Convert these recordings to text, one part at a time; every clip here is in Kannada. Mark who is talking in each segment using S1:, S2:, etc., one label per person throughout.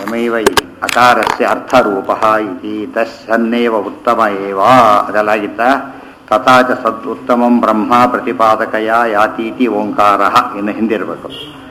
S1: ಯಮೈವ ಇತಿ ಅಕಾರಸ್ಯ ಅರ್ಥರೂಪಃ ಇತಿ ತಸ್ಸನ್ನೇವ ಉತ್ತಮ ಏವ ಅದೆಲ್ಲಾಗಿತ್ತ ತಥಾ ಚ ಸದ್ ಉತ್ತಮಂ ಬ್ರಹ್ಮ ಪ್ರತಿಪಾದಕಯ ಯಾತೀತಿ ಓಂಕಾರ ಇನ್ನು ಹಿಂದಿರಬೇಕು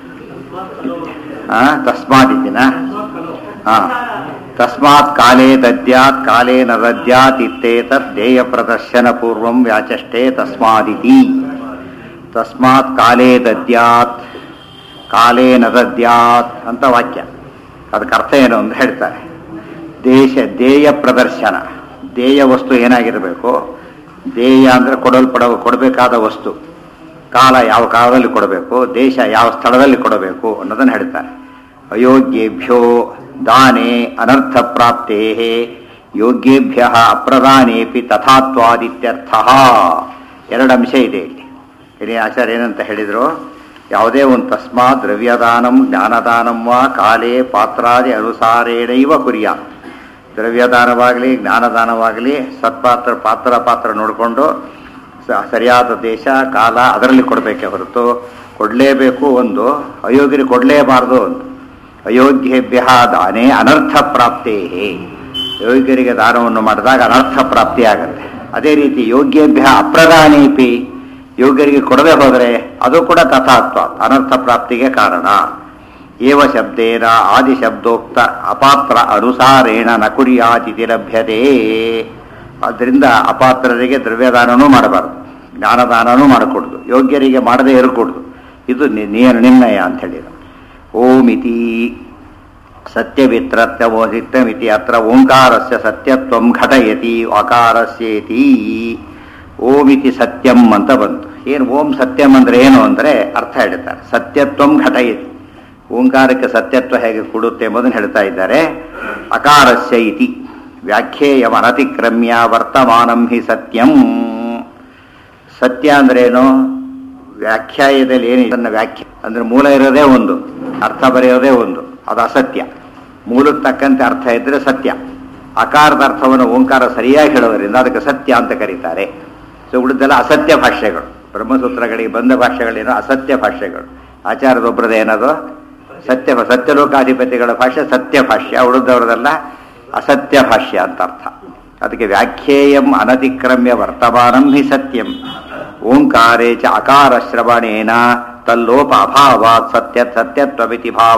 S1: ತಸ್ಮಾದಿನ ಹಾ ತಸ್ಮಾತ್ ಕಾಲೇ ದದ್ಯಾತ್ ಕಾಲೇ ನ ದದ್ಯಾತ್ ಇತ್ತೇತತ್ ಧ್ಯೇಯ ಪ್ರದರ್ಶನ ಪೂರ್ವಂ ವ್ಯಾಚಷ್ಟೇ ತಸ್ಮಾದಿತಿ ತಸ್ಮಾತ್ ಕಾಲೇ ದದ್ಯಾತ್ ಕಾಲೇ ನ ದದ್ಯಾತ್ ಅಂತ ವಾಕ್ಯ ಅದಕ್ಕೆ ಅರ್ಥ ಏನು ಅಂತ ಹೇಳ್ತಾರೆ ದೇಶ ದೇಯ ಪ್ರದರ್ಶನ ದೇಯ ವಸ್ತು ಏನಾಗಿರಬೇಕು ದೇಯ ಅಂದರೆ ಕೊಡಲ್ಪಡ ಕೊಡಬೇಕಾದ ವಸ್ತು ಕಾಲ ಯಾವ ಕಾಲದಲ್ಲಿ ಕೊಡಬೇಕು ದೇಶ ಯಾವ ಸ್ಥಳದಲ್ಲಿ ಕೊಡಬೇಕು ಅನ್ನೋದನ್ನು ಹೇಳ್ತಾರೆ ಅಯೋಗ್ಯೇಭ್ಯೋ ದಾನೆ ಅನರ್ಥ ಪ್ರಾಪ್ತೇ ಯೋಗ್ಯೇಭ್ಯ ಅಪ್ರದಾನೇಪಿ ತಥಾತ್ವಾದಿತ್ಯರ್ಥ ಎರಡು ಅಂಶ ಇದೆ ಇಲ್ಲಿ ಇಲ್ಲಿ ಆಚಾರ್ಯ ಏನಂತ ಹೇಳಿದರು ಯಾವುದೇ ಒಂದು ತಸ್ಮಾತ್ ದ್ರವ್ಯದಾನಂ ಜ್ಞಾನದಾನಂ ವಾ ಕಾಲೇ ಪಾತ್ರಾದಿ ಅನುಸಾರೇಣೈವ ಕುರಿಯ ದ್ರವ್ಯದಾನವಾಗಲಿ ಜ್ಞಾನದಾನವಾಗಲಿ ಸತ್ಪಾತ್ರ ಪಾತ್ರ ಪಾತ್ರ ನೋಡಿಕೊಂಡು ಸರಿಯಾದ ದೇಶ ಕಾಲ ಅದರಲ್ಲಿ ಕೊಡಬೇಕೇ ಹೊರತು ಕೊಡಲೇಬೇಕು ಒಂದು ಅಯೋಗ್ಯರಿಗೆ ಕೊಡಲೇಬಾರದು ಒಂದು ಅಯೋಗ್ಯೇಭ್ಯ ದಾನೇ ಅನರ್ಥ ಪ್ರಾಪ್ತೇ ಯೋಗ್ಯರಿಗೆ ದಾನವನ್ನು ಮಾಡಿದಾಗ ಅನರ್ಥ ಪ್ರಾಪ್ತಿಯಾಗತ್ತೆ ಅದೇ ರೀತಿ ಯೋಗ್ಯೇಭ್ಯ ಅಪ್ರದಾನೇಪಿ ಯೋಗ್ಯರಿಗೆ ಕೊಡದೆ ಹೋದರೆ ಅದು ಕೂಡ ತಥಾತ್ವ ಅನರ್ಥ ಪ್ರಾಪ್ತಿಗೆ ಕಾರಣ ಏವ ಶಬ್ದೇನ ಆದಿಶಬ್ದೋಕ್ತ ಅಪಾತ್ರ ಅನುಸಾರೇಣ ನ ಕುರಿಯಾತಿಥಿ ಲಭ್ಯತೆ ಆದ್ದರಿಂದ ಅಪಾತ್ರರಿಗೆ ದ್ರವ್ಯದಾನನೂ ಮಾಡಬಾರ್ದು ಜ್ಞಾನದಾನನೂ ಮಾಡಕೂಡ್ದು ಯೋಗ್ಯರಿಗೆ ಮಾಡದೇ ಇರಕೂಡ್ದು ಇದು ನಿ- ನಿರ್ಣಯ ಅಂತ ಹೇಳಿದ ಓಮಿತಿ ಸತ್ಯವಿತ್ರತ್ಯವೋಹಿತಮಿತಿ ಅತ್ರ ಓಂಕಾರಸ್ಯ ಸತ್ಯತ್ವಂ ಘಟಯತಿ ಅಕಾರಸ್ಯೇತಿ ಓಮಿತಿ ಸತ್ಯಂ ಅಂತ ಬಂತು ಏನು ಓಂ ಸತ್ಯಂ ಅಂದ್ರೆ ಏನು ಅಂದರೆ ಅರ್ಥ ಹೇಳ್ತಾರೆ ಸತ್ಯತ್ವಂ ಘಟಯತಿ ಓಂಕಾರಕ್ಕೆ ಸತ್ಯತ್ವ ಹೇಗೆ ಕೊಡುತ್ತೆ ಎಂಬುದನ್ನು ಹೇಳ್ತಾ ಇದ್ದಾರೆ ಅಕಾರಸ್ಯ ಇತಿ ವ್ಯಾಖ್ಯೇಯಂ ಅನತಿಕ್ರಮ್ಯ ವರ್ತಮಾನಂ ಹಿ ಸತ್ಯಂ ಸತ್ಯ ಅಂದ್ರೇನು ವ್ಯಾಖ್ಯಾಯದಲ್ಲಿ ಏನು ಇದನ್ನ ವ್ಯಾಖ್ಯೆ ಅಂದ್ರೆ ಮೂಲ ಇರೋದೇ ಒಂದು ಅರ್ಥ ಬರೆಯೋದೇ ಒಂದು ಅದು ಅಸತ್ಯ ಮೂಲಕ್ಕೆ ತಕ್ಕಂತೆ ಅರ್ಥ ಇದ್ರೆ ಸತ್ಯ ಅಕಾರದ ಅರ್ಥವನ್ನು ಓಂಕಾರ ಸರಿಯಾಗಿ ಹೇಳೋದ್ರಿಂದ ಅದಕ್ಕೆ ಸತ್ಯ ಅಂತ ಕರೀತಾರೆ ಸೊ ಉಳಿದೆಲ್ಲ ಅಸತ್ಯ ಭಾಷೆಗಳು ಬ್ರಹ್ಮಸೂತ್ರಗಳಿಗೆ ಬಂದ ಭಾಷೆಗಳೇನೋ ಅಸತ್ಯ ಭಾಷೆಗಳು ಆಚಾರದೊಬ್ಬರದೇ ಏನದು ಸತ್ಯ ಸತ್ಯಲೋಕಾಧಿಪತಿಗಳ ಭಾಷೆ ಸತ್ಯ ಭಾಷ್ಯ ಉಳಿದವರದೆಲ್ಲ ಅಸತ್ಯ ಭಾಷ್ಯ ಅಂತ ಅರ್ಥ ಅದಕ್ಕೆ ವ್ಯಾಖ್ಯೇಯಂ ಅನತಿಕ್ರಮ್ಯ ವರ್ತಮಾನಂ ಹಿ ಸತ್ಯಂ ಓಂಕಾರೇ ಚ ಅಕಾರ ಶ್ರವಣೇನ ತಲ್ಲೋಪ ಅಭಾವಾತ್ ಸತ್ಯ ಸತ್ಯತ್ವಮಿತಿ ಭಾವ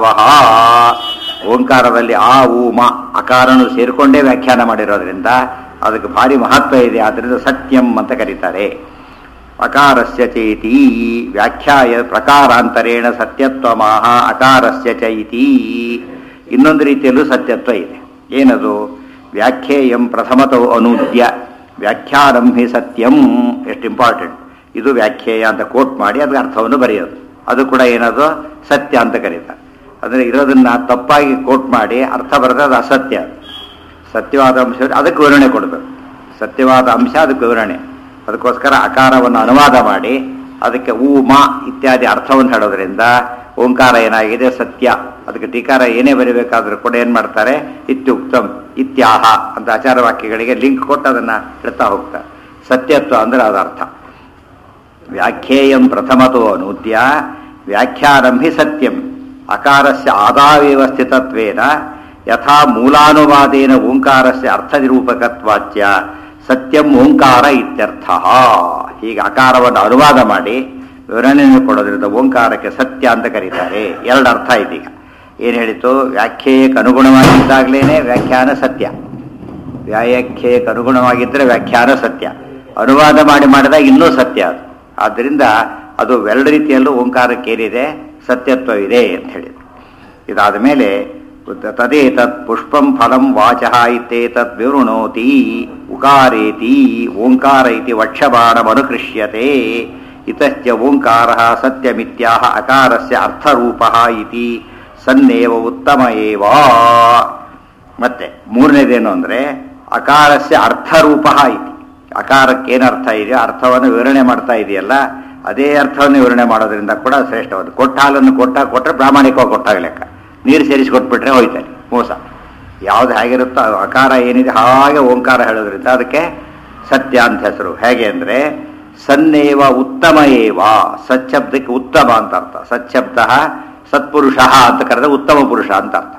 S1: ಓಂಕಾರದಲ್ಲಿ ಆ ಊ ಮ ಅಕಾರನು ಸೇರಿಕೊಂಡೇ ವ್ಯಾಖ್ಯಾನ ಮಾಡಿರೋದ್ರಿಂದ ಅದಕ್ಕೆ ಭಾರಿ ಮಹತ್ವ ಇದೆ ಆದ್ದರಿಂದ ಸತ್ಯಂ ಅಂತ ಕರೀತಾರೆ ಅಕಾರಸ್ಯ ಚೇತಿ ವ್ಯಾಖ್ಯಾಯ ಪ್ರಕಾರಾಂತರೇಣ ಸತ್ಯತ್ವಮಾಹ ಅಕಾರಸ್ಯ ಚೈತಿ ಇನ್ನೊಂದು ರೀತಿಯಲ್ಲೂ ಸತ್ಯತ್ವ ಇದೆ ಏನದು ವ್ಯಾಖ್ಯೇಯಂ ಪ್ರಥಮತೋ ಅನೂದ್ಯ ವ್ಯಾಖ್ಯಾನಂ ಹಿ ಸತ್ಯಂ ಎಷ್ಟು ಇಂಪಾರ್ಟೆಂಟ್ ಇದು ವ್ಯಾಖ್ಯೇಯ ಅಂತ ಕೋಟ್ ಮಾಡಿ ಅದಕ್ಕೆ ಅರ್ಥವನ್ನು ಬರೆಯೋದು ಅದು ಕೂಡ ಏನದು ಸತ್ಯ ಅಂತ ಕರೀತಾರೆ ಅಂದರೆ ಇರೋದನ್ನ ತಪ್ಪಾಗಿ ಕೋಟ್ ಮಾಡಿ ಅರ್ಥ ಬರೆದ್ರೆ ಅದು ಅಸತ್ಯ ಸತ್ಯವಾದ ಅಂಶ ಅದಕ್ಕೆ ವಿವರಣೆ ಕೊಡಬೇಕು ಸತ್ಯವಾದ ಅಂಶ ಅದಕ್ಕೆ ವಿವರಣೆ ಅದಕ್ಕೋಸ್ಕರ ಅಕಾರವನ್ನು ಅನುವಾದ ಮಾಡಿ ಅದಕ್ಕೆ ಊ ಮ ಇತ್ಯಾದಿ ಅರ್ಥವನ್ನು ಹೇಳೋದ್ರಿಂದ ಓಂಕಾರ ಏನಾಗಿದೆ ಸತ್ಯ ಅದಕ್ಕೆ ಟೀಕಾರ ಏನೇ ಬರೀಬೇಕಾದ್ರೂ ಕೂಡ ಏನು ಮಾಡ್ತಾರೆ ಇತ್ಯುಕ್ತಂ ಇತ್ಯಾಹ ಅಂತ ಆಚಾರ ವಾಕ್ಯಗಳಿಗೆ ಲಿಂಕ್ ಕೊಟ್ಟು ಅದನ್ನು ಹೇಳ್ತಾ ಹೋಗ್ತಾರೆ ಸತ್ಯತ್ವ ಅಂದ್ರೆ ಅದರ ಅರ್ಥ ವ್ಯಾಖ್ಯೇಯಂ ಪ್ರಥಮತೋ ಅನೂದ್ಯ ವ್ಯಾಖ್ಯಾನಂ ಹಿ ಸತ್ಯಂ ಅಕಾರಸ್ಯ ಆದಾವೇವ ಸ್ಥಿತತ್ವೇನ ಯಥಾ ಮೂಲಾನುವಾದೇನ ಓಂಕಾರಸ್ಯ ಅರ್ಥನಿರೂಪಕತ್ವಾಚ್ಯ ಸತ್ಯಂ ಓಂಕಾರ ಇತ್ಯರ್ಥ ಹೀಗೆ ಅಕಾರವನ್ನು ಅನುವಾದ ಮಾಡಿ ವಿವರಣೆಯನ್ನು ಕೊಡೋದ್ರಿಂದ ಓಂಕಾರಕ್ಕೆ ಸತ್ಯ ಅಂತ ಕರೀತಾರೆ ಎರಡು ಅರ್ಥ ಇದೀಗ ಏನು ಹೇಳಿತು ವ್ಯಾಖ್ಯೇಯಕ್ಕೆ ಅನುಗುಣವಾಗಿದ್ದಾಗಲೇ ವ್ಯಾಖ್ಯಾನ ಸತ್ಯ ವ್ಯಾಖ್ಯೇಯಕ್ಕೆ ಅನುಗುಣವಾಗಿದ್ದರೆ ವ್ಯಾಖ್ಯಾನ ಸತ್ಯ ಅನುವಾದ ಮಾಡಿ ಮಾಡಿದಾಗ ಇನ್ನೂ ಸತ್ಯ ಅದು ಆದ್ದರಿಂದ ಅದು ಎರಡು ರೀತಿಯಲ್ಲೂ ಓಂಕಾರಕ್ಕೆ ಏನಿದೆ ಸತ್ಯತ್ವ ಇದೆ ಅಂತ ಹೇಳಿದ್ರು ಇದಾದ ಮೇಲೆ ತದೇತತ್ ಪುಷ್ಪಂ ಫಲಂ ವಾಚಃ ಇತ್ತೇತತ್ ವಿವೃಣೋತಿ ಉಕಾರೇತಿ ಓಂಕಾರ ಇತಿ ವಕ್ಷಬಾಣಮನುಕೃಷ್ಯತೆ ಇತಶ್ಚ ಓಂಕಾರ ಸತ್ಯಮಿತ್ಯಾಹ ಅಕಾರಸ್ಯ ಅರ್ಥರೂಪಃ ಇತಿ ಸನ್ನೇವ ಉತ್ತಮ ಏವ ಮತ್ತೆ ಮೂರನೇದೇನು ಅಂದರೆ ಅಕಾರಸ್ಯ ಅರ್ಥರೂಪ ಇತಿ ಅಕಾರಕ್ಕೆ ಏನು ಅರ್ಥ ಇದೆಯೋ ಅರ್ಥವನ್ನು ವಿವರಣೆ ಮಾಡ್ತಾ ಇದೆಯಲ್ಲ ಅದೇ ಅರ್ಥವನ್ನು ವಿವರಣೆ ಮಾಡೋದ್ರಿಂದ ಕೂಡ ಶ್ರೇಷ್ಠವಾದ ಕೊಟ್ಟ ಹಾಲನ್ನು ಕೊಟ್ಟ ಕೊಟ್ಟರೆ ಪ್ರಾಮಾಣಿಕವಾಗಿ ಕೊಟ್ಟಾಗ ಲೆಕ್ಕ ನೀರು ಸೇರಿಸಿ ಕೊಟ್ಬಿಟ್ರೆ ಹೋಯ್ತಾನೆ ಮೋಸ ಯಾವ್ದು ಹೇಗಿರುತ್ತೋ ಅದು ಅಕಾರ ಏನಿದೆ ಹಾಗೆ ಓಂಕಾರ ಹೇಳೋದ್ರಿಂದ ಅದಕ್ಕೆ ಸತ್ಯ ಅಂತ ಹೆಸರು ಹೇಗೆ ಅಂದರೆ ಸನ್ನೇವ ಉತ್ತಮ ಏವ ಸಚ್ಛಬ್ದಕ್ಕೆ ಉತ್ತಮ ಅಂತ ಅರ್ಥ ಸಚ್ಛಬ್ದ ಸತ್ಪುರುಷ ಅಂತ ಕರೆದ್ರೆ ಉತ್ತಮ ಪುರುಷ ಅಂತ ಅರ್ಥ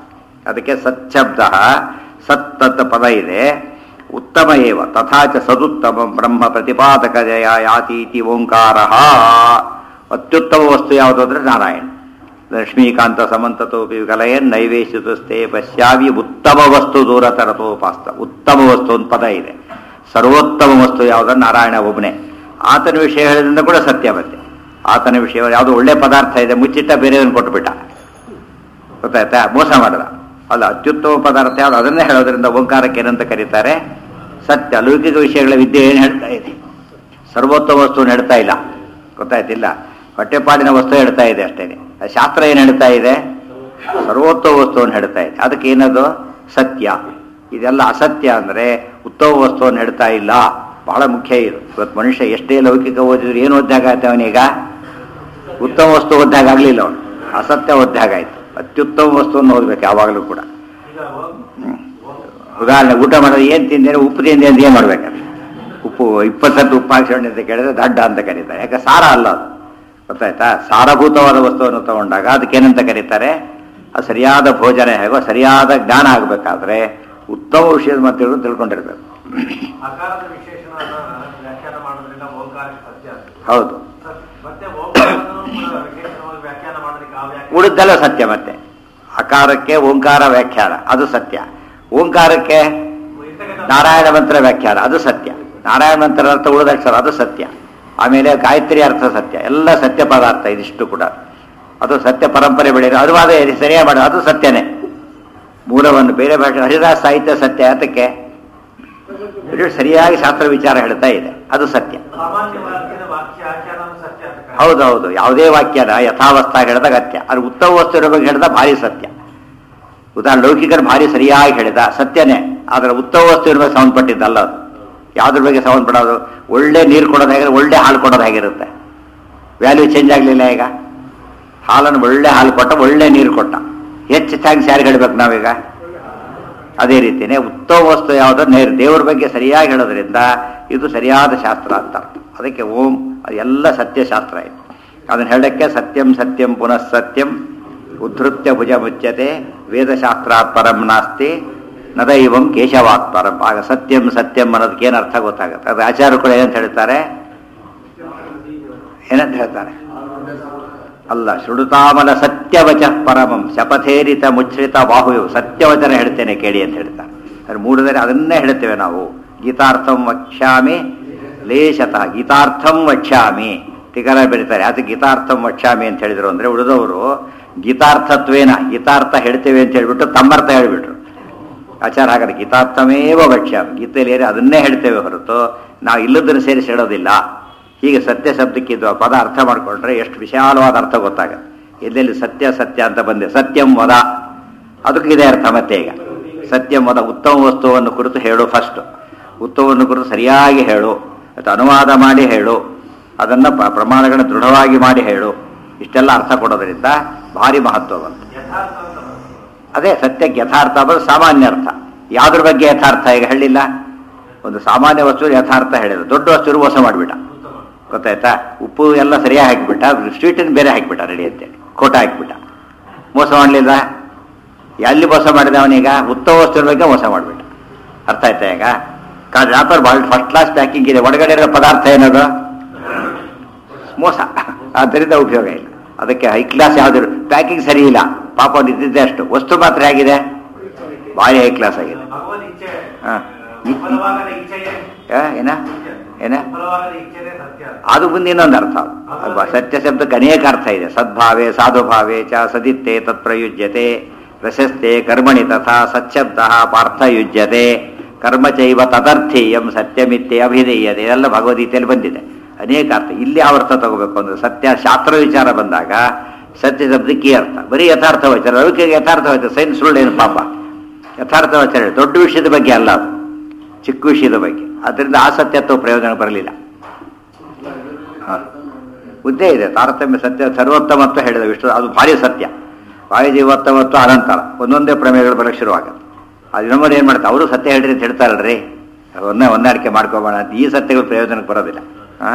S1: ಅದಕ್ಕೆ ಸಚ್ಛಬ್ದ ಸತ್ ಅಂತ ಪದ ಇದೆ ಉತ್ತಮ ಏವ ತಥಾಚ ಸದುತ್ತಮ ಬ್ರಹ್ಮ ಪ್ರತಿಪಾದಕ ಜಯ ಯಾತೀತಿ ಓಂಕಾರ ಅತ್ಯುತ್ತಮ ವಸ್ತು ಯಾವುದು ಅಂದ್ರೆ ನಾರಾಯಣ ಲಕ್ಷ್ಮೀಕಾಂತ ಸಮಂತತೋಪಿ ಕಲಯನ್ ನೈವೇಶ್ಯತುಸ್ತೆ ಪಶ್ಯಾವಿ ಉತ್ತಮ ವಸ್ತು ದೂರ ತರತೋಪಾಸ್ತ ಉತ್ತಮ ವಸ್ತು ಒಂದು ಪದ ಇದೆ ಸರ್ವೋತ್ತಮ ವಸ್ತು ಯಾವುದಂದ್ರೆ ನಾರಾಯಣ ಒಬ್ಬನೇ ಆತನ ವಿಷಯ ಹೇಳಿದ್ರಿಂದ ಕೂಡ ಸತ್ಯ ಮತ್ತೆ ಆತನ ವಿಷಯ ಯಾವುದೋ ಒಳ್ಳೆ ಪದಾರ್ಥ ಇದೆ ಮುಚ್ಚಿಟ್ಟ ಬೇರೆಯವ್ರನ್ನ ಕೊಟ್ಬಿಟ್ಟ ಗೊತ್ತಾಯ್ತಾ ಮೋಸ ಮಾಡಿದ ಅಲ್ಲ ಅತ್ಯುತ್ತಮ ಪದಾರ್ಥ ಯಾವುದು ಅದನ್ನೇ ಹೇಳೋದ್ರಿಂದ ಓಂಕಾರಕ್ಕೆ ಏನಂತ ಕರೀತಾರೆ ಸತ್ಯ ಲೌಕಿಕ ವಿಷಯಗಳ ವಿದ್ಯೆ ಏನು ಹೇಳ್ತಾ ಇದೆ ಸರ್ವೋತ್ತಮ ವಸ್ತುವನ್ನು ಹೇಳ್ತಾ ಇಲ್ಲ ಗೊತ್ತಾಯ್ತಿಲ್ಲ ಹೊಟ್ಟೆಪಾಡಿನ ವಸ್ತು ಹೇಳ್ತಾ ಇದೆ ಅಷ್ಟೇನೆ ಶಾಸ್ತ್ರ ಏನು ಹೇಳ್ತಾ ಇದೆ ಸರ್ವೋತ್ತಮ ವಸ್ತುವನ್ನು ಹೇಳ್ತಾ ಇದೆ ಅದಕ್ಕೆ ಏನದು ಸತ್ಯ ಇದೆಲ್ಲ ಅಸತ್ಯ ಅಂದ್ರೆ ಉತ್ತಮ ವಸ್ತುವನ್ನು ಹೇಳ್ತಾ ಇಲ್ಲ ಬಹಳ ಮುಖ್ಯ ಇದು ಇವತ್ತು ಮನುಷ್ಯ ಎಷ್ಟೇ ಲೌಕಿಕ ಓದಿದ್ರು ಏನು ಓದ್ದಾಗ ಆಯ್ತು ಅವನೀಗ ಉತ್ತಮ ವಸ್ತು ಓದ್ದಾಗ ಆಗ್ಲಿಲ್ಲ ಅವನು ಅಸತ್ಯ ಓದ್ದಾಗ ಆಯ್ತು ಅತ್ಯುತ್ತಮ ವಸ್ತುವನ್ನು ಓದ್ಬೇಕು ಯಾವಾಗಲೂ ಕೂಡ ಹ್ಮ್. ಉದಾಹರಣೆ ಊಟ ಮಾಡೋದು ಏನು ತಿಂದೇನೆ ಉಪ್ಪು ತಿಂದೆ ಅಂತ ಏನು ಮಾಡ್ಬೇಕಂದ್ರೆ ಉಪ್ಪು ಇಪ್ಪತ್ತತ್ತು ಉಪ್ಪು ಹಾಕ್ಸೋಣ ಅಂತ ಕೇಳಿದ್ರೆ ದಡ್ಡ ಅಂತ ಕರೀತಾರೆ ಯಾಕೆ ಸಾರ ಅಲ್ಲ ಅದು ಗೊತ್ತಾಯ್ತಾ ಸಾರಭೂತವಾದ ವಸ್ತುವನ್ನು ತಗೊಂಡಾಗ ಅದಕ್ಕೇನಂತ ಕರೀತಾರೆ ಅದು ಸರಿಯಾದ ಭೋಜನ ಹೇಗೋ ಸರಿಯಾದ ಜ್ಞಾನ ಆಗಬೇಕಾದ್ರೆ ಉತ್ತಮ ವಿಷಯದ ಮಾತುಗಳನ್ನು ತಿಳ್ಕೊಂಡಿರ್ಬೇಕು
S2: ಆಕಾರದ ವಿಶೇಷಣವನ್ನ ವ್ಯಾಖ್ಯಾನ ಮಾಡೋದ್ರಿಂದ ಓಂಕಾರಕ್ಕೆ ಸತ್ಯ ಅಂತ.
S1: ಹೌದು
S2: ಸತ್- ಮತ್ತೆ ಓಂಕಾರವನ್ನು ಕೂಡ ವಿಶೇಷಣವಾಗಿ ವ್ಯಾಖ್ಯಾನ ಮಾಡೋದಕ್ಕೆ ಆ ವ್ಯಾಖ್ಯಾನ
S1: ಉಳಿದೆಲ್ಲ ಸತ್ಯ ಮತ್ತೆ ಅಕಾರಕ್ಕೆ ಓಂಕಾರ ವ್ಯಾಖ್ಯಾನ ಅದು ಸತ್ಯ ಓಂಕಾರಕ್ಕೆ
S2: ಇರ್ತಕ್ಕಂಥ
S1: ನಾರಾಯಣ ಮಂತ್ರ ವ್ಯಾಖ್ಯಾನ ಅದು ಸತ್ಯ ನಾರಾಯಣ ಮಂತ್ರ ಅರ್ಥ ಉಳಿದಕ್ಷರ ಅದು ಸತ್ಯ ಆಮೇಲೆ ಗಾಯತ್ರಿ ಅರ್ಥ ಸತ್ಯ ಎಲ್ಲ ಸತ್ಯ ಪದಾರ್ಥ ಇದಿಷ್ಟು ಕೂಡ ಅದು ಸತ್ಯ ಪರಂಪರೆ ಬೆಳೆಯೋದು ಅನುವಾದ ಸರಿಯಾಗಿ ಮಾಡೋದು ಅದು ಸತ್ಯನೇ ಮೂಲವನ್ನು ಬೇರೆ ಭಾಷೆ ಹರಿದಾಸ ಸಾಹಿತ್ಯ ಸತ್ಯ ಅದಕ್ಕೆ ಇದು ಸರಿಯಾಗಿ ಶಾಸ್ತ್ರ ವಿಚಾರ ಹೇಳ್ತಾ ಇದೆ ಅದು ಸತ್ಯ
S2: ಸಾಮಾನ್ಯ ವಾಕ್ಯದ ವಾಕ್ಯ ಆಖ್ಯಾನ ಸತ್ಯ ಅಂತ ಕಾಣುತ್ತೆ.
S1: ಹೌದೌದು ಯಾವುದೇ ವಾಕ್ಯನ ಯಥಾವಸ್ಥಾ ಹೇಳಿದಾಗ ಅತ್ಯ ಅದು ಉತ್ತಮ ವಸ್ತು ಇರೋ ಬಗ್ಗೆ ಹೇಳಿದ ಭಾರಿ ಸತ್ಯ ಉದಾಹರಣೆ ಲೌಕಿಕರು ಭಾರಿ ಸರಿಯಾಗಿ ಹೇಳಿದ ಸತ್ಯನೇ ಆದರೆ ಉತ್ತಮ ವಸ್ತು ಇರೋ ಬಗ್ಗೆ ಸಂಬಂಧಪಟ್ಟಿದ್ದಲ್ಲ ಅದು ಯಾವುದ್ರ ಬಗ್ಗೆ ಸಂಬಂಧಪಡೋದು ಒಳ್ಳೆ ನೀರು ಕೊಡೋದು ಹೇಗಿದ್ರೆ ಒಳ್ಳೆ ಹಾಲು ಕೊಡೋದು ಹೇಗಿರುತ್ತೆ ವ್ಯಾಲ್ಯೂ ಚೇಂಜ್ ಆಗಲಿಲ್ಲ ಈಗ ಹಾಲನ್ನು ಒಳ್ಳೆ ಹಾಲು ಕೊಟ್ಟ ಒಳ್ಳೆ ನೀರು ಕೊಟ್ಟ ಹೆಚ್ಚು ಥ್ಯಾಂಕ್ಸ್ ಯಾರು ಹೇಳ್ಬೇಕು ನಾವೀಗ ಅದೇ ರೀತಿಯೇ ಉತ್ತಮ ವಸ್ತು ಯಾವುದೋ ನೇರ್ ದೇವರ ಬಗ್ಗೆ ಸರಿಯಾಗಿ ಹೇಳೋದ್ರಿಂದ ಇದು ಸರಿಯಾದ ಶಾಸ್ತ್ರ ಅಂತ ಅರ್ಥ ಅದಕ್ಕೆ ಓಂ ಅದೆಲ್ಲ ಸತ್ಯ ಶಾಸ್ತ್ರ ಇದೆ ಅದನ್ನು ಹೇಳಕ್ಕೆ ಸತ್ಯಂ ಸತ್ಯಂ ಪುನಃ ಸತ್ಯಂ ಉದ್ಧೃತ್ಯ ಭುಜ ಮುಚ್ಯತೆ ವೇದಶಾಸ್ತ್ರಾತ್ ಪರಂ ನಾಸ್ತಿ ನದೈವಂ ಕೇಶವಾತ್ ಪರಂ ಆಗ ಸತ್ಯಂ ಸತ್ಯಂ ಅನ್ನೋದಕ್ಕೆ ಏನು ಅರ್ಥ ಗೊತ್ತಾಗುತ್ತೆ ಅದು ಆಚಾರ್ಯರು ಕೂಡ ಏನಂತ ಹೇಳ್ತಾರೆ ಏನಂತ ಹೇಳ್ತಾರೆ ಅಲ್ಲ ಶೃಣುತಾಮಲ ಸತ್ಯವಚ ಪರಮಂ ಶಪಥೇರಿತ ಮುಚ್ಛ್ರಿತ ಬಾಹುವು ಸತ್ಯವಚನ ಹೇಳ್ತೇನೆ ಕೇಳಿ ಅಂತ ಹೇಳ್ತಾರೆ ಅದು ಮೂಡಿದರೆ ಅದನ್ನೇ ಹೇಳ್ತೇವೆ ನಾವು ಗೀತಾರ್ಥಂ ವಕ್ಷ್ಯಾಮಿ ಲೇಷತಃ ಗೀತಾರ್ಥಂ ವಕ್ಷ್ಯಾಮಿ ಟೀಕರ ಬೆರೀತಾರೆ ಅದು ಗೀತಾರ್ಥಂ ವಕ್ಷ್ಯಾಮಿ ಅಂತ ಹೇಳಿದ್ರು ಅಂದ್ರೆ ಉಳಿದವರು ಗೀತಾರ್ಥತ್ವೇನ ಗೀತಾರ್ಥ ಹೇಳ್ತೇವೆ ಅಂತ ಹೇಳ್ಬಿಟ್ಟು ತಮ್ಮರ್ಥ ಹೇಳ್ಬಿಟ್ರು ಆಚಾರ ಹಾಗಾದ್ರೆ ಗೀತಾರ್ಥಮೇವ ವಕ್ಷ್ಯಾಮಿ ಗೀತೆಯಲ್ಲಿ ಏನೇ ಅದನ್ನೇ ಹೇಳ್ತೇವೆ ಹೊರತು ನಾವು ಇಲ್ಲದನ್ನು ಸೇರಿಸಿ ಹೇಳೋದಿಲ್ಲ ಹೀಗೆ ಸತ್ಯ ಶಬ್ದಕ್ಕೆ ಇದು ಪದ ಅರ್ಥ ಮಾಡಿಕೊಂಡ್ರೆ ಎಷ್ಟು ವಿಶಾಲವಾದ ಅರ್ಥ ಗೊತ್ತಾಗುತ್ತೆ ಎಲ್ಲೆಲ್ಲಿ ಸತ್ಯ ಸತ್ಯ ಅಂತ ಬಂದೆ ಸತ್ಯಂ ವದ ಅದಕ್ಕೆ ಇದೆ ಅರ್ಥ ಮತ್ತೆ ಈಗ ಸತ್ಯಂ ವದ ಉತ್ತಮ ವಸ್ತುವನ್ನು ಕುರಿತು ಹೇಳು ಫಸ್ಟ್ ಉತ್ತಮವನ್ನು ಕುರಿತು ಸರಿಯಾಗಿ ಹೇಳು ಅಥವಾ ಅನುವಾದ ಮಾಡಿ ಹೇಳು ಅದನ್ನು ಪ- ಪ್ರಮಾಣಗಳನ್ನು ದೃಢವಾಗಿ ಮಾಡಿ ಹೇಳು ಇಷ್ಟೆಲ್ಲ ಅರ್ಥ ಕೊಡೋದ್ರಿಂದ ಭಾರಿ ಮಹತ್ವ ಬಂತು
S2: ಯಥಾರ್ಥ ಅಂತ ಬರ್ತದೆ.
S1: ಅದೇ ಸತ್ಯಕ್ಕೆ ಯಥಾರ್ಥ ಅನ್ನೋದು ಸಾಮಾನ್ಯ ಅರ್ಥ ಯಾವ್ದ್ರ ಬಗ್ಗೆ ಯಥಾರ್ಥ ಈಗ ಹೇಳಿಲ್ಲ ಒಂದು ಸಾಮಾನ್ಯ ವಸ್ತು ಯಥಾರ್ಥ ಹೇಳಿದ ದೊಡ್ಡ ವಸ್ತು ಮೋಸ ಮಾಡಿಬಿಟ್ಟ
S2: ಉತ್ತಮ
S1: ಗೊತ್ತಾಯ್ತಾ ಉಪ್ಪು ಎಲ್ಲ ಸರಿಯಾಗಿ ಹಾಕಿಬಿಟ್ಟ ಸ್ವೀಟನ್ನು ಬೇರೆ ಹಾಕಿಬಿಟ್ಟ ರೆಡಿ ಅಂತೇಳಿ ಕೋಟ ಹಾಕಿಬಿಟ್ಟ ಮೋಸ ಮಾಡಲಿಲ್ಲ ಎಲ್ಲಿ ಮೋಸ ಮಾಡಿದ ಅವನೀಗ ಉತ್ತಮ ವಸ್ತುವಿನ ಬಗ್ಗೆ ಮೋಸ ಮಾಡಿಬಿಟ್ಟ ಅರ್ಥ ಆಯ್ತಾ ಈಗ ವ್ಯಾಪಾರ ಭಾಳ ಫಸ್ಟ್ ಕ್ಲಾಸ್ ಪ್ಯಾಕಿಂಗ್ ಇದೆ ಒಳಗಡೆ ಇರೋ ಪದಾರ್ಥ ಏನದು ಮೋಸ ಆದ್ದರಿಂದ ಉಪಯೋಗ ಇಲ್ಲ ಅದಕ್ಕೆ ಹೈ ಕ್ಲಾಸ್ ಯಾವ್ದು ಪ್ಯಾಕಿಂಗ್ ಸರಿ ಇಲ್ಲ ಪಾಪ ಅವ್ನು ಇದ್ದಿದ್ದೆ ಅಷ್ಟು ವಸ್ತು ಮಾತ್ರ ಹೇಗಿದೆ ಭಾರಿ ಹೈ ಕ್ಲಾಸ್ ಆಗಿದೆ
S2: ಭಗವದ್ ಇಚ್ಛೆ
S1: ಹಾ.
S2: ಫಲವಾಗದ ಇಚ್ಛೆಯೇ
S1: ಆ, ಏನ ಏನ
S2: ಫಲವಾಗದ ಇಚ್ಛೆನೇ ಸತ್ಯ
S1: ಅದು ಮುಂದೆ ಇನ್ನೊಂದು ಅರ್ಥ ಅದು. ಅಲ್ವಾ ಸತ್ಯ ಶಬ್ದಕ್ಕೆ ಅನೇಕ ಅರ್ಥ ಇದೆ ಸದ್ಭಾವೆ ಸಾಧುಭಾವೆ ಚ ಸದಿತ್ತೆ ತತ್ಪ್ರಯುಜ್ಯತೆ ಪ್ರಶಸ್ತೆ ಕರ್ಮಣಿ ತಥಾ ಸಚ್ಛಬ್ದ ಪಾರ್ಥಯುಜ್ಯತೆ ಕರ್ಮ ಚೈವ ತದರ್ಥೀಯಂ ಸತ್ಯಮಿತ್ಯೆ ಅಭಿಧೇಯತೆ ಇದೆಲ್ಲ ಭಗವದ್ಗೀತೆಯಲ್ಲಿ ಬಂದಿದೆ ಅನೇಕ ಅರ್ಥ ಇಲ್ಲಿ ಯಾವ ಅರ್ಥ ತಗೋಬೇಕು ಅಂದ್ರೆ ಸತ್ಯ ಶಾಸ್ತ್ರ ವಿಚಾರ ಬಂದಾಗ ಸತ್ಯ ಶಬ್ದಕ್ಕೆ ಈ ಅರ್ಥ ಬರೀ ಯಥಾರ್ಥ ವಚನ ಲೌಕಿಕ ಯಥಾರ್ಥ ವಚನ ಸೈನ್ಸ್ ಸುಳ್ಳೇನು ಪಾಪ ಯಥಾರ್ಥ ವಚನ ದೊಡ್ಡ ವಿಷಯದ ಬಗ್ಗೆ ಅಲ್ಲ ಅದು ಚಿಕ್ಕ ವಿಷಯದ ಬಗ್ಗೆ ಅದರಿಂದ ಆ ಸತ್ಯತ್ವ ಪ್ರಯೋಜನ ಬರಲಿಲ್ಲ ಹ. ಉದ್ದೇ ಇದೆ ತಾರತಮ್ಯ ಸತ್ಯ ಸರ್ವೋತ್ತಮತ್ವ ಹೇಳಿದ ವಿಷ್ಣು ಅದು ಭಾರಿ ಸತ್ಯ ವಾಯುಜೀವೋತ್ತಮತ್ವ ಅನಂತರ ಒಂದೊಂದೇ ಪ್ರಮೇಯಗಳು ಬರಕ್ಕೆ ಶುರುವಾಗುತ್ತೆ ಅದು ಇನ್ನೊಮ್ಮೆ ಏನು ಮಾಡ್ತಾರೆ ಅವರು ಸತ್ಯ ಹೇಳ್ರಿ ಅಂತ ಹೇಳ್ತಾರಲ್ರಿ ಒಂದೇ ಹೊಂದಾಣಿಕೆ ಮಾಡ್ಕೋಬೇಡ ಅಂತ ಈ ಸತ್ಯಗಳು ಪ್ರಯೋಜನಕ್ಕೆ ಬರೋದಿಲ್ಲ ಆ?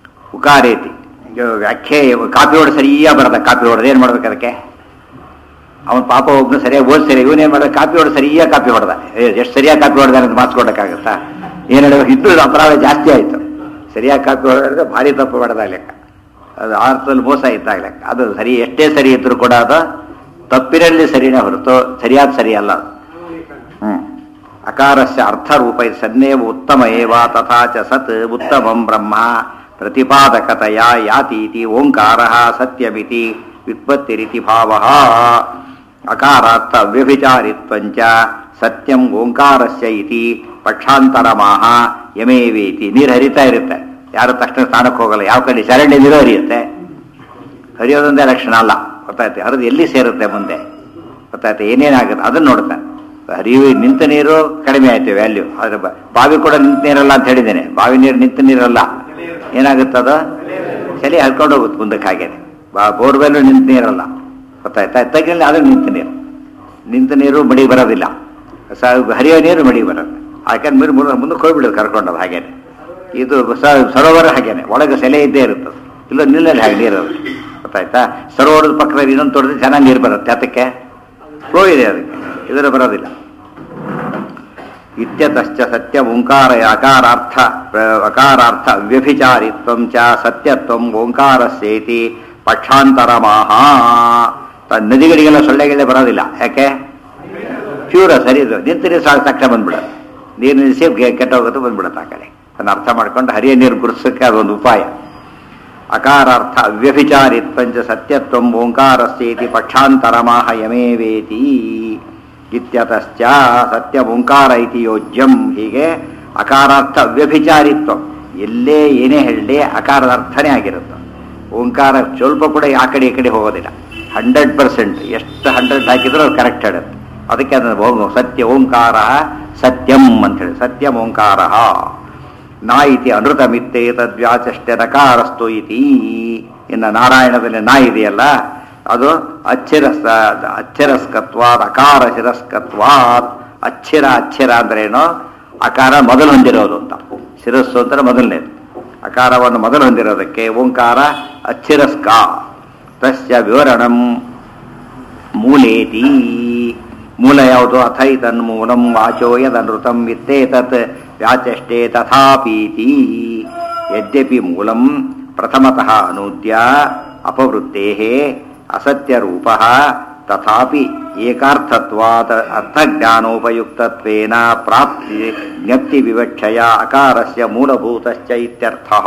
S1: ಉಕಾರೇತಿ ಈಗ ವ್ಯಾಖ್ಯೆ ಕಾಪಿ ಹೊಡೆದು ಸರಿಯಾಗಿ ಬರದ ಕಾಪಿ ಹೊಡೆದು ಏನು ಮಾಡ್ಬೇಕು ಅದಕ್ಕೆ ಅವನ ಪಾಪ ಒಬ್ಬನು ಸರಿಯಾಗಿ ಓದ್ ಸರಿ ಇವನೇನ್ ಮಾಡಿದ ಕಾಪಿ ಹೊಡೆದ ಸರಿಯಾಗಿ ಕಾಪಿ ಹೊಡೆದ ಎಷ್ಟು ಸರಿಯಾಗಿ ಕಾಪಿ ಹೊಡೆದ ಅಂತ ಮಾರ್ಕ್ಸ್ ಕೊಡೋಕ್ಕಾಗತ್ತಾ ಏನು ಹೇಳುವ ಇದ್ದು ಅಪರಾಧ ಜಾಸ್ತಿ ಆಯಿತು ಸರಿಯಾಗಿ ಕಾಪಿ ಹೊಡೆದ್ರೆ ಭಾರಿ ತಪ್ಪು ಹೊಡೆದ ಲೆಕ್ಕ ಅದು ಅರ್ಥದಲ್ಲಿ ಮೋಸ ಇದ್ದಾಗ ಲೆಕ್ಕ ಅದು ಸರಿ ಎಷ್ಟೇ ಸರಿ ಇದ್ರೂ ಕೂಡ ಅದು ತಪ್ಪಿನಲ್ಲಿ ಸರಿನೇ ಹೊರತು ಸರಿಯಾದ ಸರಿ ಅಲ್ಲ ಅದು ಹ್ಮ್ ಅಕಾರಸ್ಯ ಅರ್ಥರೂಪ ಸನ್ನೇವ ಉತ್ತಮ ಏವ ತಥಾ ಚ ಸತ್ ಉತ್ತಮಂ ಬ್ರಹ್ಮ ಪ್ರತಿಪಾದಕತೆಯ ಯಾತೀತಿ ಓಂಕಾರ ಸತ್ಯಮಿತಿ ವ್ಯುತ್ಪತ್ತಿರಿತಿ ಭಾವ ಅಕಾರಾರ್ಥ ವ್ಯಭಿಚಾರಿತ್ವಂಚ ಸತ್ಯಂ ಓಂಕಾರಸ್ಯ ಇತಿ ಪಕ್ಷಾಂತರಮಾಹ ಯಮೇವೇತಿ ನೀರು ಹರಿತಾ ಇರುತ್ತೆ ಯಾರು ತಕ್ಷಣ ಸ್ನಾನಕ್ಕೆ ಹೋಗಲ್ಲ ಯಾವ ಕಡೆ ಚರಂಡಿ ನೀರು ಹರಿಯುತ್ತೆ ಹರಿಯೋದೊಂದೇ ಲಕ್ಷಣ ಅಲ್ಲ ಗೊತ್ತಾಯ್ತು ಹರಿದು ಎಲ್ಲಿ ಸೇರುತ್ತೆ ಮುಂದೆ ಗೊತ್ತಾಯ್ತು ಏನೇನಾಗುತ್ತೆ ಅದನ್ನ ನೋಡ್ತಾನೆ ಹರಿಯು ನಿಂತ ನೀರು ಕಡಿಮೆ ಆಯ್ತು ವ್ಯಾಲ್ಯೂ ಆದ್ರೆ ಬ- ಬಾವಿ ಕೂಡ ನಿಂತ ನೀರಲ್ಲ ಅಂತ ಹೇಳಿದ್ದೇನೆ ಬಾವಿ ನೀರು ನಿಂತ ನೀರಲ್ಲ ಏನಾಗುತ್ತದ ಚಳಿ ಹರ್ಕೊಂಡು ಹೋಗುತ್ತೆ ಮುಂದಕ್ಕೆ ಹಾಗೇನೆ ಬಾ ಬೋರ್ವೆಲ್ಲು ನಿಂತ ನೀರಲ್ಲ ಗೊತ್ತಾಯ್ತಾ ತಗ್ಗಿನಲ್ಲಿ ಅದು ನಿಂತ ನೀರು ನಿಂತ ನೀರು ಮಡಿ ಬರೋದಿಲ್ಲ ಸ ಹರಿಯೋ ನೀರು ಮಡಿ ಬರೋದು ಯಾಕಂದ್ರೆ ನೀರು ಮುಂದೆ ಮುಂದಕ್ಕೆ ಹೋಗ್ಬಿಡೋದು ಕರ್ಕೊಂಡು ಅದು ಹಾಗೇನೆ ಇದು ಸ- ಸರೋವರ ಹಾಗೇನೆ ಒಳಗೆ ಸೆಲೆ ಇದ್ದೇ ಇರುತ್ತದೆ ಇಲ್ಲ ನಿಲ್ಲಲ್ಲಿ ಹಾಗೆ ನೀರು ಅದು. ಗೊತ್ತಾಯ್ತಾ ಸರೋವರದ ಪಕ್ಕದಲ್ಲಿ ಇನ್ನೊಂದು ತೊಡೆದ್ರೆ ಚೆನ್ನಾಗಿ ನೀರು ಬರುತ್ತೆ ಅದಕ್ಕೆ ಫ್ಲೋ ಇದೆ ಅದಕ್ಕೆ ಇದರ ಬರೋದಿಲ್ಲ ಇತ್ಯತಶ್ಚ ಸತ್ಯ ಓಂಕಾರ ಅಕಾರಾರ್ಥ ಪ್ರ- ಅಕಾರಾರ್ಥ ವ್ಯಭಿಚಾರಿತ್ವಂ ಚ ಸತ್ಯತ್ವಂ ಓಂಕಾರಸ್ಯೇತಿ ಪಕ್ಷಾಂತರಮಾಹ ತ- ನದಿಗಳಿಗೆಲ್ಲ ಸೊಳ್ಳೆಗಳೇ ಬರೋದಿಲ್ಲ ಯಾಕೆ ಪ್ಯೂರ ಸರಿ ಇದು ನಿಂತರೆ ಸಾಕು ತಕ್ಷಣ ಬಂದ್ಬಿಡೋದು ನೀರು ನಿಲ್ಲಿಸಿ ಗೆ- ಕೆಟ್ಟೋಗುತ್ತೆ ಬಂದ್ಬಿಡುತ್ತೆ ಆ ಕಡೆ ಅದನ್ನ ಅರ್ಥ ಮಾಡ್ಕೊಂಡು ಹರಿಯ ನೀರು ಗುರುತಿಸೋಕ್ಕೆ ಅದೊಂದು ಉಪಾಯ ಅಕಾರಾರ್ಥ ಅವ್ಯಭಿಚಾರಿತ್ವಂಚ ಸತ್ಯತ್ವಂ ಓಂಕಾರಸ್ಯೇತಿ ಪಕ್ಷಾಂತರಮಾಹ ಯಮೇವೇತಿ ಇತ್ಯತಶ್ಚ ಸತ್ಯ ಓಂಕಾರ ಇತಿ ಯೋಜ್ಯಂ ಹೀಗೆ ಅಕಾರಾರ್ಥ ಅವ್ಯಭಿಚಾರಿತ್ವ ಎಲ್ಲೇ ಏನೇ ಹೇಳಲಿ ಅಕಾರದ ಅರ್ಥನೇ ಆಗಿರುತ್ತೆ ಓಂಕಾರ ಸ್ವಲ್ಪ ಕೂಡ ಆ ಕಡೆ ಈ ಕಡೆ ಹೋಗೋದಿಲ್ಲ ಹಂಡ್ರೆಡ್ ಪರ್ಸೆಂಟ್ ಎಷ್ಟು ಹಂಡ್ರೆಡ್ ಹಾಕಿದ್ರೂ ಅದು ಕರೆಕ್ಟ್ ಹೇಳುತ್ತೆ ಅದಕ್ಕೆ ಅದನ್ನು ಓಂ- ಸತ್ಯ ಓಂಕಾರ ಸತ್ಯಂ ಅಂತ ಹೇಳಿ ಸತ್ಯಂ ಓಂಕಾರ ನಾ ಇತಿ ಅನೃತಮಿತ್ತೇ ತದ್ವ್ಯಾಚಷ್ಟೆ ನಕಾರಸ್ತು ಇತಿ ಇನ್ನು ನಾರಾಯಣದಲ್ಲಿ ನಾ ಇದೆಯಲ್ಲ ಅದು ಅಚ್ಚಿರಸ್ ಅಚ್ಚಿರಸ್ಕತ್ವಾತ್ ಅಕಾರ ಶಿರಸ್ಕತ್ವಾತ್ ಅಚ್ಚಿರ ಅಚ್ಚಿರ ಅಂದ್ರೇನು ಅಕಾರ ಮೊದಲು ಹೊಂದಿರೋದು ಅಂತ ಶಿರಸ್ಸು ಅಂದ್ರೆ ಮೊದಲನೇದು ಅಕಾರವನ್ನು ಮೊದಲು ಹೊಂದಿರೋದಕ್ಕೆ ಓಂಕಾರ ಅಚ್ಚಿರಸ್ಕ ತಸ್ಯ ವಿವರಣಂ ಮೂಲೇತಿ ಮೂಲ ಯಾವುದು ಅಥೈತನ್ ಮೂಲಂ ವಾಚೋ ಯದನೃತಂ ವಿತ್ತೇತತ್ ವ್ಯಾಚಷ್ಟೇ ತಥಾಪೀತಿ ಯದ್ಯಪಿ ಮೂಲಂ ಪ್ರಥಮತಃ ಅನೂದ್ಯ ಅಪವೃತ್ತೇಃ ಅಸತ್ಯರೂಪಃ ತಥಾಪಿ ಏಕಾರ್ಥತ್ವಾತ್ ಅರ್ಥಜ್ಞಾನೋಪಯುಕ್ತತ್ವೇನ ಪ್ರಾಪ್ತಿ ಜ್ಞಪ್ತಿ ವಿವಕ್ಷಯ ಅಕಾರಸ್ಯ ಮೂಲಭೂತಶ್ಚ ಇತ್ಯರ್ಥಃ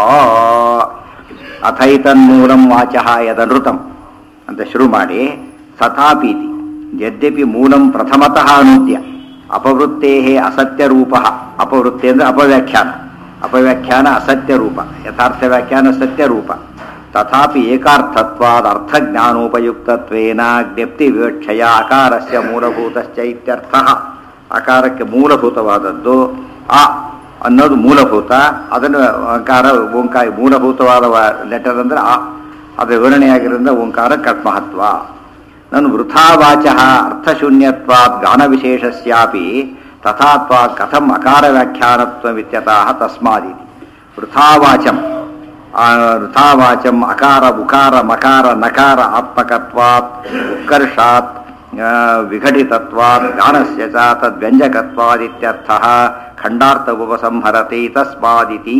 S1: ಅಥೈತನ್ಮೂಲಂ ವಾಚಃ ಯದನೃತಂ ಅಂತ ಶುರು ಮಾಡಿ ತಥಾಪೀತಿ ಯದ್ಯಪಿ ಮೂಲಂ ಪ್ರಥಮತಃ ಅನೂದ್ಯ ಅಪವೃತ್ತೇ ಅಸತ್ಯ ರೂಪ ಅಪವೃತ್ತಿ ಅಂದ್ರೆ ಅಪವ್ಯಾಖ್ಯಾನ ಅಪವ್ಯಾಖ್ಯಾನ ಅಸತ್ಯ ರೂಪ ಯಥಾರ್ಥ ವ್ಯಾಖ್ಯಾನ ಸತ್ಯ ರೂಪ ತಥಾಪಿ ಏಕಾರ್ಥತ್ವಾದ ಅರ್ಥಜ್ಞಾನೋಪಯುಕ್ತತ್ವೇನ ಜ್ಞಪ್ತಿ ವಿವಕ್ಷಯ ಅಕಾರಸ್ಯ ಮೂಲಭೂತಶ್ಚ ಇತ್ಯರ್ಥ ಅಕಾರಕ್ಕೆ ಮೂಲಭೂತವಾದದ್ದು ಆ ಅನ್ನೋದು ಮೂಲಭೂತ ಅದನ್ನು ಓಂಕಾರ ಓಂಕಾರ ಮೂಲಭೂತವಾದ ಲೆಟರ್ ಅಂದ್ರೆ ಆ ಅದು ವಿವರಣೆಯಾಗಿರೋದ್ರಿಂದ ಓಂಕಾರ ಕಟ್ ಮಹತ್ವ ನಾನು ವೃಥಾವಾಚ ಅರ್ಥಶೂನ್ಯತ್ವಾತ್ ಗಾನವಿಶೇಷಸ್ಯಾಪಿ ತಥಾತ್ವಾ ಕಥಂ ಅಕಾರ ವ್ಯಾಖ್ಯಾನತ್ವಮಿತ್ಯತಃ ತಸ್ಮಾದಿತಿ ವೃಥಾವಾಚಂ ಆ ವೃಥಾವಾಚಂ ಅಕಾರ ಉಕಾರ ಮಕಾರ ನಕಾರ ಆತ್ಮಕತ್ವಾತ್ ಉತ್ಕರ್ಷಾತ್ ಆ, ವಿಘಟಿತತ್ವಾತ್ ಗಾನಸ್ಯ ಚ ತದ್ವ್ಯಂಜಕತ್ವಾದಿತ್ಯರ್ಥಃ ಖಂಡಾರ್ಥ ಉಪಸಂಹರತಿ ತಸ್ಮಾದಿತಿ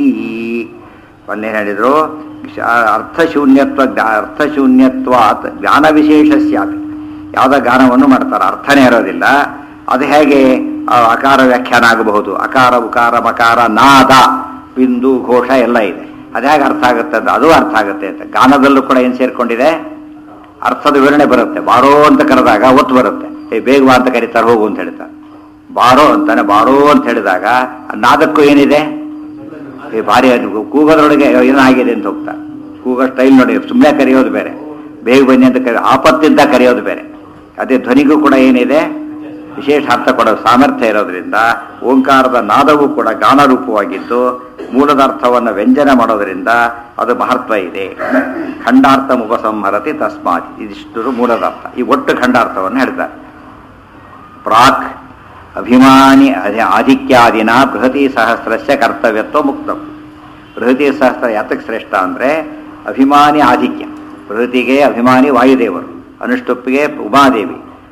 S1: ಮೊನ್ನೆ ಹೇಳಿದ್ರು ಶ- ಅರ್ಥಶೂನ್ಯತ್ವ ಜ್ಞಾ- ಅರ್ಥಶೂನ್ಯತ್ವಾತ್ ಜ್ಞಾನ ವಿಶೇಷಸ್ಯಾಪಿ ಯಾವುದೋ ಗಾನವನ್ನು ಮಾಡ್ತಾರೆ ಅರ್ಥನೇ ಇರೋದಿಲ್ಲ ಅದು ಹೇಗೆ ಆ ಅಕಾರ ವ್ಯಾಖ್ಯಾನ ಆಗಬಹುದು ಅಕಾರ ಉಕಾರ ಮಕಾರ ನಾದ ಬಿಂದು ಘೋಷ ಎಲ್ಲ ಇದೆ ಅದು ಹೇಗೆ ಅರ್ಥ ಆಗುತ್ತೆ ಅಂತ ಅದು ಅರ್ಥ ಆಗುತ್ತೆ ಅಂತ ಗಾನದಲ್ಲೂ ಕೂಡ ಏನು ಸೇರ್ಕೊಂಡಿದೆ ಅರ್ಥದ ವಿವರಣೆ ಬರುತ್ತೆ ಬಾರೋ ಅಂತ ಕರೆದಾಗ ಒತ್ತು ಬರುತ್ತೆ ಏ ಬೇಗ ಬಾ ಅಂತ ಕರೀತಾರೆ ಹೋಗು ಅಂತ ಹೇಳ್ತಾರೆ ಬಾರೋ ಅಂತಾನೆ ಬಾರೋ ಅಂತ ಹೇಳಿದಾಗ ಆ ನಾದಕ್ಕೂ ಏನಿದೆ ಏ ಭಾರಿ ಅದು ಕೂಗೋದ್ರೊಳಗೆ ಏನಾಗಿದೆ ಅಂತ ಹೋಗ್ತಾರೆ ಕೂಗೋ ಸ್ಟೈಲ್ ನೋಡಿ ಸುಮ್ಮನೆ ಕರೆಯೋದು ಬೇರೆ ಬೇಗ ಬನ್ನಿ ಅಂತ ಕರೆ ಆಪತ್ತಿಂದ ಕರೆಯೋದು ಬೇರೆ ಅದೇ ಧ್ವನಿಗೂ ಕೂಡ ಏನಿದೆ ವಿಶೇಷ ಅರ್ಥ ಕೊಡೋ ಸಾಮರ್ಥ್ಯ ಇರೋದ್ರಿಂದ ಓಂಕಾರದ ನಾದವೂ ಕೂಡ ಗಾನರೂಪವಾಗಿದ್ದು ಮೂಲದ ಅರ್ಥವನ್ನು ವ್ಯಂಜನ ಮಾಡೋದ್ರಿಂದ ಅದು ಮಹತ್ವ ಇದೆ ಖಂಡಾರ್ಥ ಉಪಸಂಹರತಿ ತಸ್ಮಾತ್ ಇದಿಷ್ಟು ಮೂಲದ ಅರ್ಥ ಈ ಒಟ್ಟು ಖಂಡಾರ್ಥವನ್ನು ಹೇಳ್ತಾರೆ ಪ್ರಾಕ್ ಅಭಿಮಾನಿ ಅಧಿ- ಆಧಿಕ್ಯಾದಿನ ಬೃಹತಿ ಸಹಸ್ರಸ್ಯ ಕರ್ತವ್ಯತ್ವ ಮುಕ್ತಂ ಬೃಹತಿ ಸಹಸ್ರ ಯಾತಕ್ಕೆ ಶ್ರೇಷ್ಠ ಅಂದರೆ ಅಭಿಮಾನಿ ಆಧಿಕ್ಯ ಬೃಹತಿಗೆ ಅಭಿಮಾನಿ ವಾಯುದೇವರು ಅನುಷ್ಟುಪ್ಪಿಗೆ ಉಮಾದೇವಿ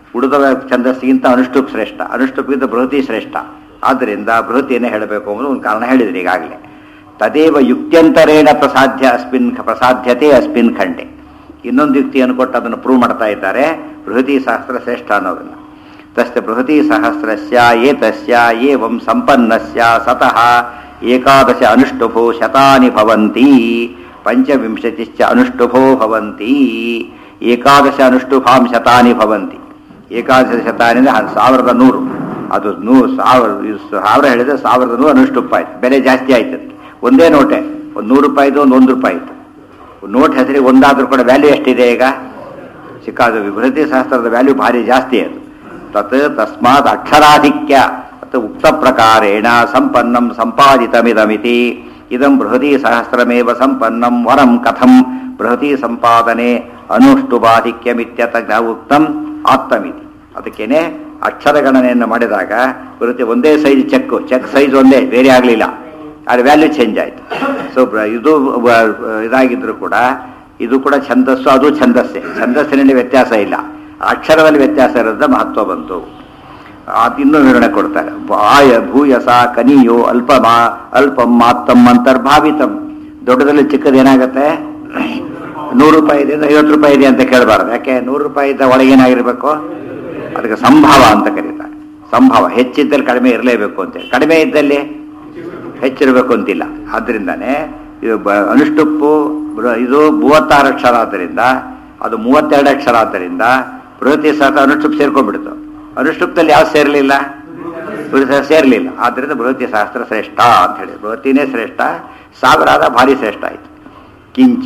S1: ಉಳಿದ ಛಂದಸ್ಸಿಗಿಂತ ಅನುಷ್ಠುಪ್ ಶ್ರೇಷ್ಠ ಅನುಷ್ಠುಪ್ಗಿಂತ ಬೃಹತಿ ಶ್ರೇಷ್ಠ ಆದ್ದರಿಂದ ಬೃಹತಿಯನ್ನೇ ಹೇಳಬೇಕು ಅನ್ನೋದು ಒಂದು ಕಾರಣ ಹೇಳಿದ್ರಿ ಈಗಾಗಲೇ ತದೇವ ಯುಕ್ತ್ಯಂತರೇಣ ಪ್ರಸಾಧ್ಯ ಅಸ್ಮಿನ್ ಪ್ರಸಾಧ್ಯತೆ ಅಸ್ಮಿನ್ ಖಂಡೆ ಇನ್ನೊಂದು ಯುಕ್ತಿಯನ್ನು ಕೊಟ್ಟು ಅದನ್ನು ಪ್ರೂವ್ ಮಾಡ್ತಾ ಇದ್ದಾರೆ ಬೃಹತಿ ಸಹಸ್ರ ಶ್ರೇಷ್ಠ ಅನ್ನೋದನ್ನು ತಸ್ಯ ಬೃಹತಿ ಸಹಸ್ರಸ್ಯ ಏತಸ್ಯ ಏವಂ ಸಂಪನ್ನಸ್ಯ ಸತಃ ಏಕಾದಶ ಅನುಷ್ಠುಭೋ ಶತಾನಿ ಭವಂತಿ ಪಂಚವಿಂಶತಿಶ್ಚ ಅನುಷ್ಠುಭೋ ಭವಂತಿ ಏಕಾದಶ ಅನುಷ್ಠುಭಾಂ ಶತಾನಿ ಭವಂತಿ ಏಕಾದಶ ಶತಾನಿ ಅಂದ್ರೆ ಹ- ಸಾವಿರದ ನೂರು ಅದು ನೂರು ಸಾವಿರ ಇದು ಸಾವಿರ ಹೇಳಿದ್ರೆ ಸಾವಿರದ ನೂರು ಅನುಷ್ಠುಪ್ ಆಯ್ತು ಬೆಲೆ ಜಾಸ್ತಿ ಆಯ್ತು ಅದಕ್ಕೆ ಒಂದೇ ನೋಟೆ ಒಂದು ನೂರು ರೂಪಾಯಿದು ಒಂದು ಒಂದು ರೂಪಾಯಿ ಇತ್ತು ನೋಟ್ ಹೆಸರಿಗೆ ಒಂದಾದ್ರೂ ಕೂಡ ವ್ಯಾಲ್ಯೂ ಎಷ್ಟಿದೆ ಈಗ ಸಿಕ್ಕಾದ ಬೃಹತಿ ಶಾಸ್ತ್ರದ ವ್ಯಾಲ್ಯೂ ಭಾರಿ ಜಾಸ್ತಿ ಅದು ತತ್ ತಸ್ಮಾತ್ ಅಕ್ಷರಾಧಿಕ್ಯ ತತ್ ಉಕ್ತ ಪ್ರಕಾರೇಣ ಸಂಪನ್ನಂ ಸಂಪಾದಿತಮಿದಮಿತಿ ಇದಂ ಬೃಹತಿ ಸಹಸ್ರಮೇವ ಸಂಪನ್ನಂ ವರಂ ಕಥಂ ಬೃಹತಿ ಸಂಪಾದನೆ ಅನುಷ್ಟುಭಾಧಿಕ್ಯಮಿತ್ಯತ ಉಕ್ತಂ ಆತ್ತಮಿತಿ ಅದಕ್ಕೇನೆ ಅಕ್ಷರ ಗಣನೆಯನ್ನು ಮಾಡಿದಾಗ ಬೃಹತಿ ಒಂದೇ ಸೈಜ್ ಚೆಕ್ ಚೆಕ್ ಸೈಜ್ ಒಂದೇ ಬೇರೆ ಆಗಲಿಲ್ಲ ಅದ್ರ ವ್ಯಾಲ್ಯೂ ಚೇಂಜ್ ಆಯಿತು ಸೊ ಇದು ವ- ಇದಾಗಿದ್ರು ಕೂಡ ಇದು ಕೂಡ ಛಂದಸ್ಸು ಅದು ಛಂದಸ್ಸೆ ಛಂದಸ್ಸಿನಲ್ಲಿ ವ್ಯತ್ಯಾಸ ಇಲ್ಲ ಅಕ್ಷರದಲ್ಲಿ ವ್ಯತ್ಯಾಸ ಇರೋದ್ರ ಮಹತ್ವ ಬಂತು ಅದು ಇನ್ನೂ ವಿವರಣೆ ಕೊಡ್ತಾರೆ ಆಯ ಭೂಯಸ ಕನಿಯೋ ಅಲ್ಪಮ ಅಲ್ಪಂ ಮಾತ್ತಂ ಅಂತರ್ಭಾವಿತಂ ದೊಡ್ಡದಲ್ಲಿ ಚಿಕ್ಕದೇನಾಗತ್ತೆ ನೂರು ರೂಪಾಯಿ ಇದೆ ಐವತ್ತು ರೂಪಾಯಿ ಇದೆ ಅಂತ ಕೇಳಬಾರ್ದು ಯಾಕೆ ನೂರು ರೂಪಾಯಿ ಇದ್ದ ಒಳಗೇನಾಗಿರ್ಬೇಕು ಅದಕ್ಕೆ ಸಂಭಾವ ಅಂತ ಕರೀತಾರೆ ಸಂಭಾವ ಹೆಚ್ಚಿದ್ದಲ್ಲಿ ಕಡಿಮೆ ಇರಲೇಬೇಕು ಅಂತೇಳಿ ಕಡಿಮೆ ಇದ್ದಲ್ಲಿ ಹೆಚ್ಚಿರಬೇಕು ಅಂತಿಲ್ಲ ಆದ್ರಿಂದಾನೆ ಇದು ಬ- ಅನುಷ್ಟುಪ್ಪು ಬೃ- ಇದು ಮೂವತ್ತಾರು ಅಕ್ಷರ ಆದ್ದರಿಂದ ಅದು ಮೂವತ್ತೆರಡು ಅಕ್ಷರ ಆದ್ದರಿಂದ ಬೃಹತಿ ಸಹ ಅನುಷ್ಟುಪ್ ಸೇರ್ಕೊಂಡ್ಬಿಡ್ತು ಅನುಷ್ಟುಪ್ದಲ್ಲಿ ಯಾವ ಸೇರಲಿಲ್ಲ ಸೇರಲಿಲ್ಲ ಆದ್ದರಿಂದ ಬೃಹತಿ ಶಾಸ್ತ್ರ ಶ್ರೇಷ್ಠ ಅಂತ ಹೇಳಿ ಬೃಹತಿನೇ ಶ್ರೇಷ್ಠ ಸಾವಿರಾದ ಭಾರಿ ಶ್ರೇಷ್ಠ ಆಯಿತು ಕಿಂಚ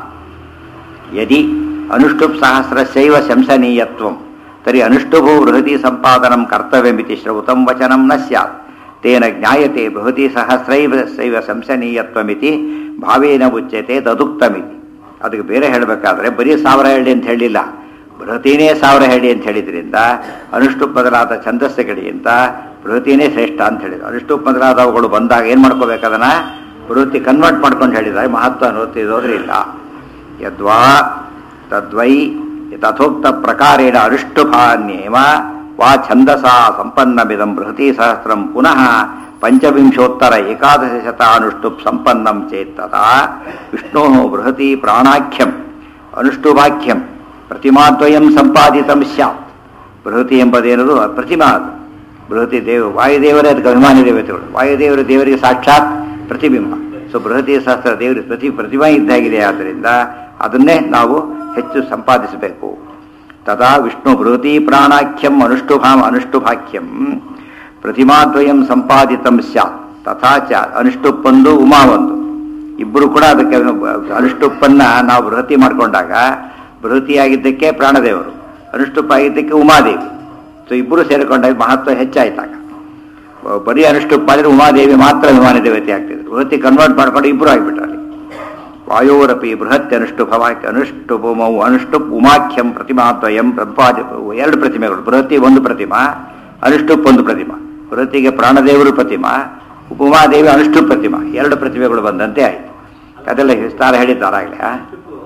S1: ಯದಿ ಅನುಷ್ಠುಪ್ ಸಹಸ್ರಸ್ಯೈವ ಶಂಸನೀಯತ್ವಂ ತರ್हि ಅನುಷ್ಠುಭೋ ಬೃಹತಿ ಸಂಪಾದನಂ ಕರ್ತವ್ಯಮಿತಿ ಶ್ರೌತಂ ವಚನಂ ನ ಸ್ಯಾತ್ ತೇನ ಜ್ಞಾಯತೆ ಬೃಹತಿ ಸಹಸ್ರೈವ ಸೈವ ಶಂಸನೀಯತ್ವಮಿತಿ ಭಾವೇನ ಉಚ್ಯತೆ ತದುಕ್ತಮಿತಿ ಅದಕ್ಕೆ ಬೇರೆ ಹೇಳಬೇಕಾದ್ರೆ ಬರೀ ಸಾವಿರ ಹೇಳಿ ಅಂತ ಹೇಳಿಲ್ಲ ಬೃಹತಿನೇ ಸಾವಿರ ಹೇಳಿ ಅಂತ ಹೇಳಿದ್ರಿಂದ ಅನುಷ್ಠುಪ್ ಬದಲಾದ ಛಂದಸ್ಸುಗಳಿಗಿಂತ ಬೃಹತಿನೇ ಶ್ರೇಷ್ಠ ಅಂತ ಹೇಳಿದ್ರು ಅನುಷ್ಠುಪ್ ಬದಲಾದವುಗಳು ಬಂದಾಗ ಏನು ಮಾಡ್ಕೋಬೇಕು ಅದನ್ನ ಬೃಹತಿ ಕನ್ವರ್ಟ್ ಮಾಡ್ಕೊಂಡು ಹೇಳಿದ್ದಾರೆ ಮಹತ್ವ ಅನ್ನೋದಿರೋದ್ರಿಲ್ಲ ಯದ್ವಾ ತದ್ವೈ ತಥೋಕ್ತ ಪ್ರಕಾರೇಣ ಅನುಷ್ಠುಭಾನ್ಯೇವ ವಾ ಛಂದಸಾ ಸಂಪನ್ನಮಿದಂ ಬೃಹತಿ ಸಹಸ್ರಂ ಪುನಃ ಪಂಚವಿಂಶೋತ್ತರ ಏಕಾದಶ ಶತಾನುಷ್ಠುಪ್ ಸಂಪನ್ನಂ ಚೇತ್ ತದಾ ವಿಷ್ಣೋ ಬೃಹತಿ ಪ್ರಾಣಾಖ್ಯಂ ಅನುಷ್ಠುಭಾಖ್ಯಂ ಪ್ರತಿಮಾದ್ವಯಂ ಸಂಪಾದಿತಂ ಸ್ಯಾತ್ ಬೃಹತಿ ಎಂಬುದೇನದು ಪ್ರತಿಮಾ ಅದು ಬೃಹತಿ ದೇವ ವಾಯುದೇವರೇ ಅದಕ್ಕೆ ಅಭಿಮಾನಿ ದೇವತೆಗಳು ವಾಯುದೇವರು ದೇವರಿಗೆ ಸಾಕ್ಷಾತ್ ಪ್ರತಿಬಿಂಬ ಸೊ ಬೃಹತಿ ಸಹಸ್ರ ದೇವರಿಗೆ ಪ್ರತಿ ಪ್ರತಿಮಾ ಇದ್ದಾಗಿದೆ ಆದ್ದರಿಂದ ಅದನ್ನೇ ನಾವು ಹೆಚ್ಚು ಸಂಪಾದಿಸಬೇಕು ತದಾ ವಿಷ್ಣು ಬೃಹತಿ ಪ್ರಾಣಾಖ್ಯಂ ಅನುಷ್ಠುಭಾಂ ಅನುಷ್ಠುಭಾಖ್ಯಂ ಪ್ರತಿಮಾದ್ವಯಂ ಸಂಪಾದಿತಂ ಸ್ಯಾತ್ ತಥಾ ಚ ಅನುಷ್ಠುಪ್ಪೊಂದು ಉಮಾ ಒಂದು ಇಬ್ಬರು ಕೂಡ ಅದಕ್ಕೆ ಅನುಷ್ಠುಪ್ಪನ್ನ ನಾವು ಬೃಹತಿ ಮಾಡಿಕೊಂಡಾಗ ಬೃಹತಿಯಾಗಿದ್ದಕ್ಕೆ ಪ್ರಾಣದೇವರು ಅನುಷ್ಠುಪ್ ಆಗಿದ್ದಕ್ಕೆ ಉಮಾದೇವಿ ಸೊ ಇಬ್ಬರು ಸೇರಿಕೊಂಡಾಗ ಮಹತ್ವ ಹೆಚ್ಚಾಯ್ತಾಗ ಬರೀ ಅನುಷ್ಠುಪ್ ಮಾಡಿದ್ರೆ ಉಮಾದೇವಿ ಮಾತ್ರ ಅಭಿಮಾನಿ ದೇವತೆ ಆಗ್ತಿದ್ರು ಬೃಹತಿ ಕನ್ವರ್ಟ್ ಮಾಡ್ಕೊಂಡು ಇಬ್ಬರು ಆಗಿಬಿಟ್ರು ಅಲ್ಲಿ ವಾಯೋರಪಿ ಬೃಹತ್ ಅನುಷ್ಠುಭವಾಕ್ಯ ಅನುಷ್ಠುಭಮೌ ಅನುಷ್ಠುಪ್ ಉಮಾಖ್ಯಂ ಪ್ರತಿಮಾದ್ವಯಂ ಪ್ರಪಾದ ಎರಡು ಪ್ರತಿಮೆಗಳು ಬೃಹತಿ ಒಂದು ಪ್ರತಿಮಾ ಅನುಷ್ಠುಪ್ ಒಂದು ಪ್ರತಿಮಾ ಬೃಹತಿಗೆ ಪ್ರಾಣದೇವರು ಪ್ರತಿಮಾ ಉಮಾದೇವಿ ಅನುಷ್ಠುಪ್ ಪ್ರತಿಮಾ ಎರಡು ಪ್ರತಿಮೆಗಳು ಬಂದಂತೆ ಆಯಿತು ಅದೆಲ್ಲ ವಿಸ್ತಾರ ಹೇಳಿದ್ದಾರಾಗಲೇ ಆ?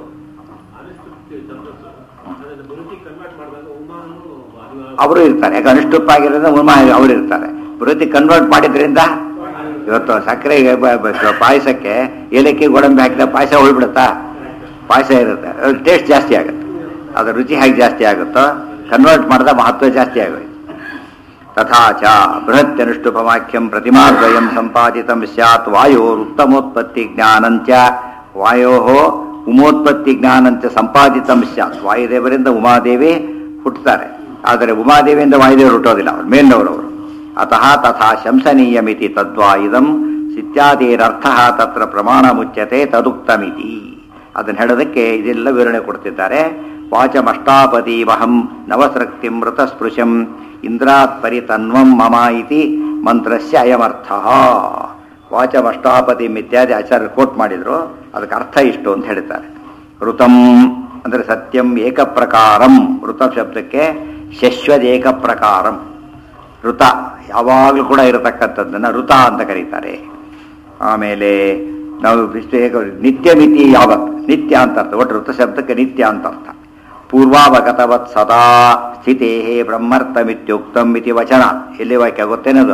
S1: ಅವರು ಇರ್ತಾರೆ ಯಾಕೆ ಅನುಷ್ಠುಪ್ ಆಗಿರೋದ್ರಿಂದ ಉಮಾ ಅವರು ಇರ್ತಾರೆ ಬೃಹತಿ ಕನ್ವರ್ಟ್ ಮಾಡಿದ್ರಿಂದ ಇವತ್ತು ಸಕ್ಕರೆ ಬ- ಬ- ಪಾಯಸಕ್ಕೆ ಏಲಕ್ಕಿ ಗೋಡಂಬಿ ಹಾಕಿದ ಪಾಯಸ ಉಳ್ಬಿಡುತ್ತಾ ಪಾಯಸ ಇರುತ್ತೆ ಟೇಸ್ಟ್ ಜಾಸ್ತಿ ಆಗುತ್ತೆ ಅದ್ರ ರುಚಿ ಹೇಗೆ ಜಾಸ್ತಿ ಆಗುತ್ತೋ ಕನ್ವರ್ಟ್ ಮಾಡಿದ ಮಹತ್ವ ಜಾಸ್ತಿ ಆಗೋಯ್ತು ತಥಾ ಚ ಬೃಹತ್ ಅನುಷ್ಠುಪವಾಕ್ಯಂ ಪ್ರತಿಮಾದ್ವಯಂ ಸಂಪಾದಿತಂ ಸ್ಯಾತ್ ವಾಯೋರ್ ಉತ್ತಮೋತ್ಪತ್ತಿ ಜ್ಞಾನಂಚ ವಾಯೋ ಉಮೋತ್ಪತ್ತಿ ಜ್ಞಾನಂಚ ಸಂಪಾದಿತಂ ಸ್ಯಾತ್ ವಾಯುದೇವರಿಂದ ಉಮಾದೇವಿ ಹುಟ್ಟುತ್ತಾರೆ ಆದರೆ ಉಮಾದೇವಿಯಿಂದ ವಾಯುದೇವರು ಹುಟ್ಟೋದಿಲ್ಲ ಅವ್ರು ಮೇಲಿನವರು ಅವರು ಅತಃ ತಥಾ ಶಂಸನೀಯಮಿತಿ ತದ್ವಾ ಇದಂ ಸಿತ್ಯಾದೇರರ್ಥ ತತ್ರ ಪ್ರಮಾಣ ಮುಚ್ಯತೆ ತದುಕ್ತಮಿತಿ ಅದನ್ನು ಹೇಳೋದಕ್ಕೆ ಇದೆಲ್ಲ ವಿವರಣೆ ಕೊಡ್ತಿದ್ದಾರೆ ವಾಚಮಷ್ಟಾಪತಿ ವಹಂ ನವಸೃಕ್ತಿಂ ಮೃತಸ್ಪೃಶಂ ಇಂದ್ರಾತ್ ಪರಿತನ್ವಂ ಮಮ ಇತಿ ಮಂತ್ರಸ್ಯ ಅಯಮರ್ಥ ವಾಚಮಷ್ಟಾಪತಿ ಇತ್ಯಾದಿ ಆಚಾರ್ಯರು ಕೋಟ್ ಮಾಡಿದ್ರು ಅದಕ್ಕೆ ಅರ್ಥ ಇಷ್ಟು ಅಂತ ಹೇಳ್ತಾರೆ ಋತಂ ಅಂದರೆ ಸತ್ಯಂ ಏಕಪ್ರಕಾರಂ ಋತ ಶಬ್ದಕ್ಕೆ ಶಶ್ವದೇಕ ಪ್ರಕಾರಂ ಋತ ಯಾವಾಗಲೂ ಕೂಡ ಇರತಕ್ಕಂಥದ್ದನ್ನು ಋತ ಅಂತ ಕರೀತಾರೆ ಆಮೇಲೆ ನಾವು ವಿಶ್ವ- ನಿತ್ಯ ಮಿತಿ ಯಾವತ್ ನಿತ್ಯ ಅಂತ ಅರ್ಥ ಒಟ್ಟು ಋತ ಶಬ್ದಕ್ಕೆ ನಿತ್ಯ ಅಂತ ಅರ್ಥ ಪೂರ್ವಾವಗತವತ್ ಸದಾ ಸ್ಥಿತೇ ಬ್ರಹ್ಮರ್ಥಮಿತ್ಯುಕ್ತಂ ಇತಿ ವಚನ ಎಲ್ಲಿ ವಾಕ್ಯ ಗೊತ್ತೇನದು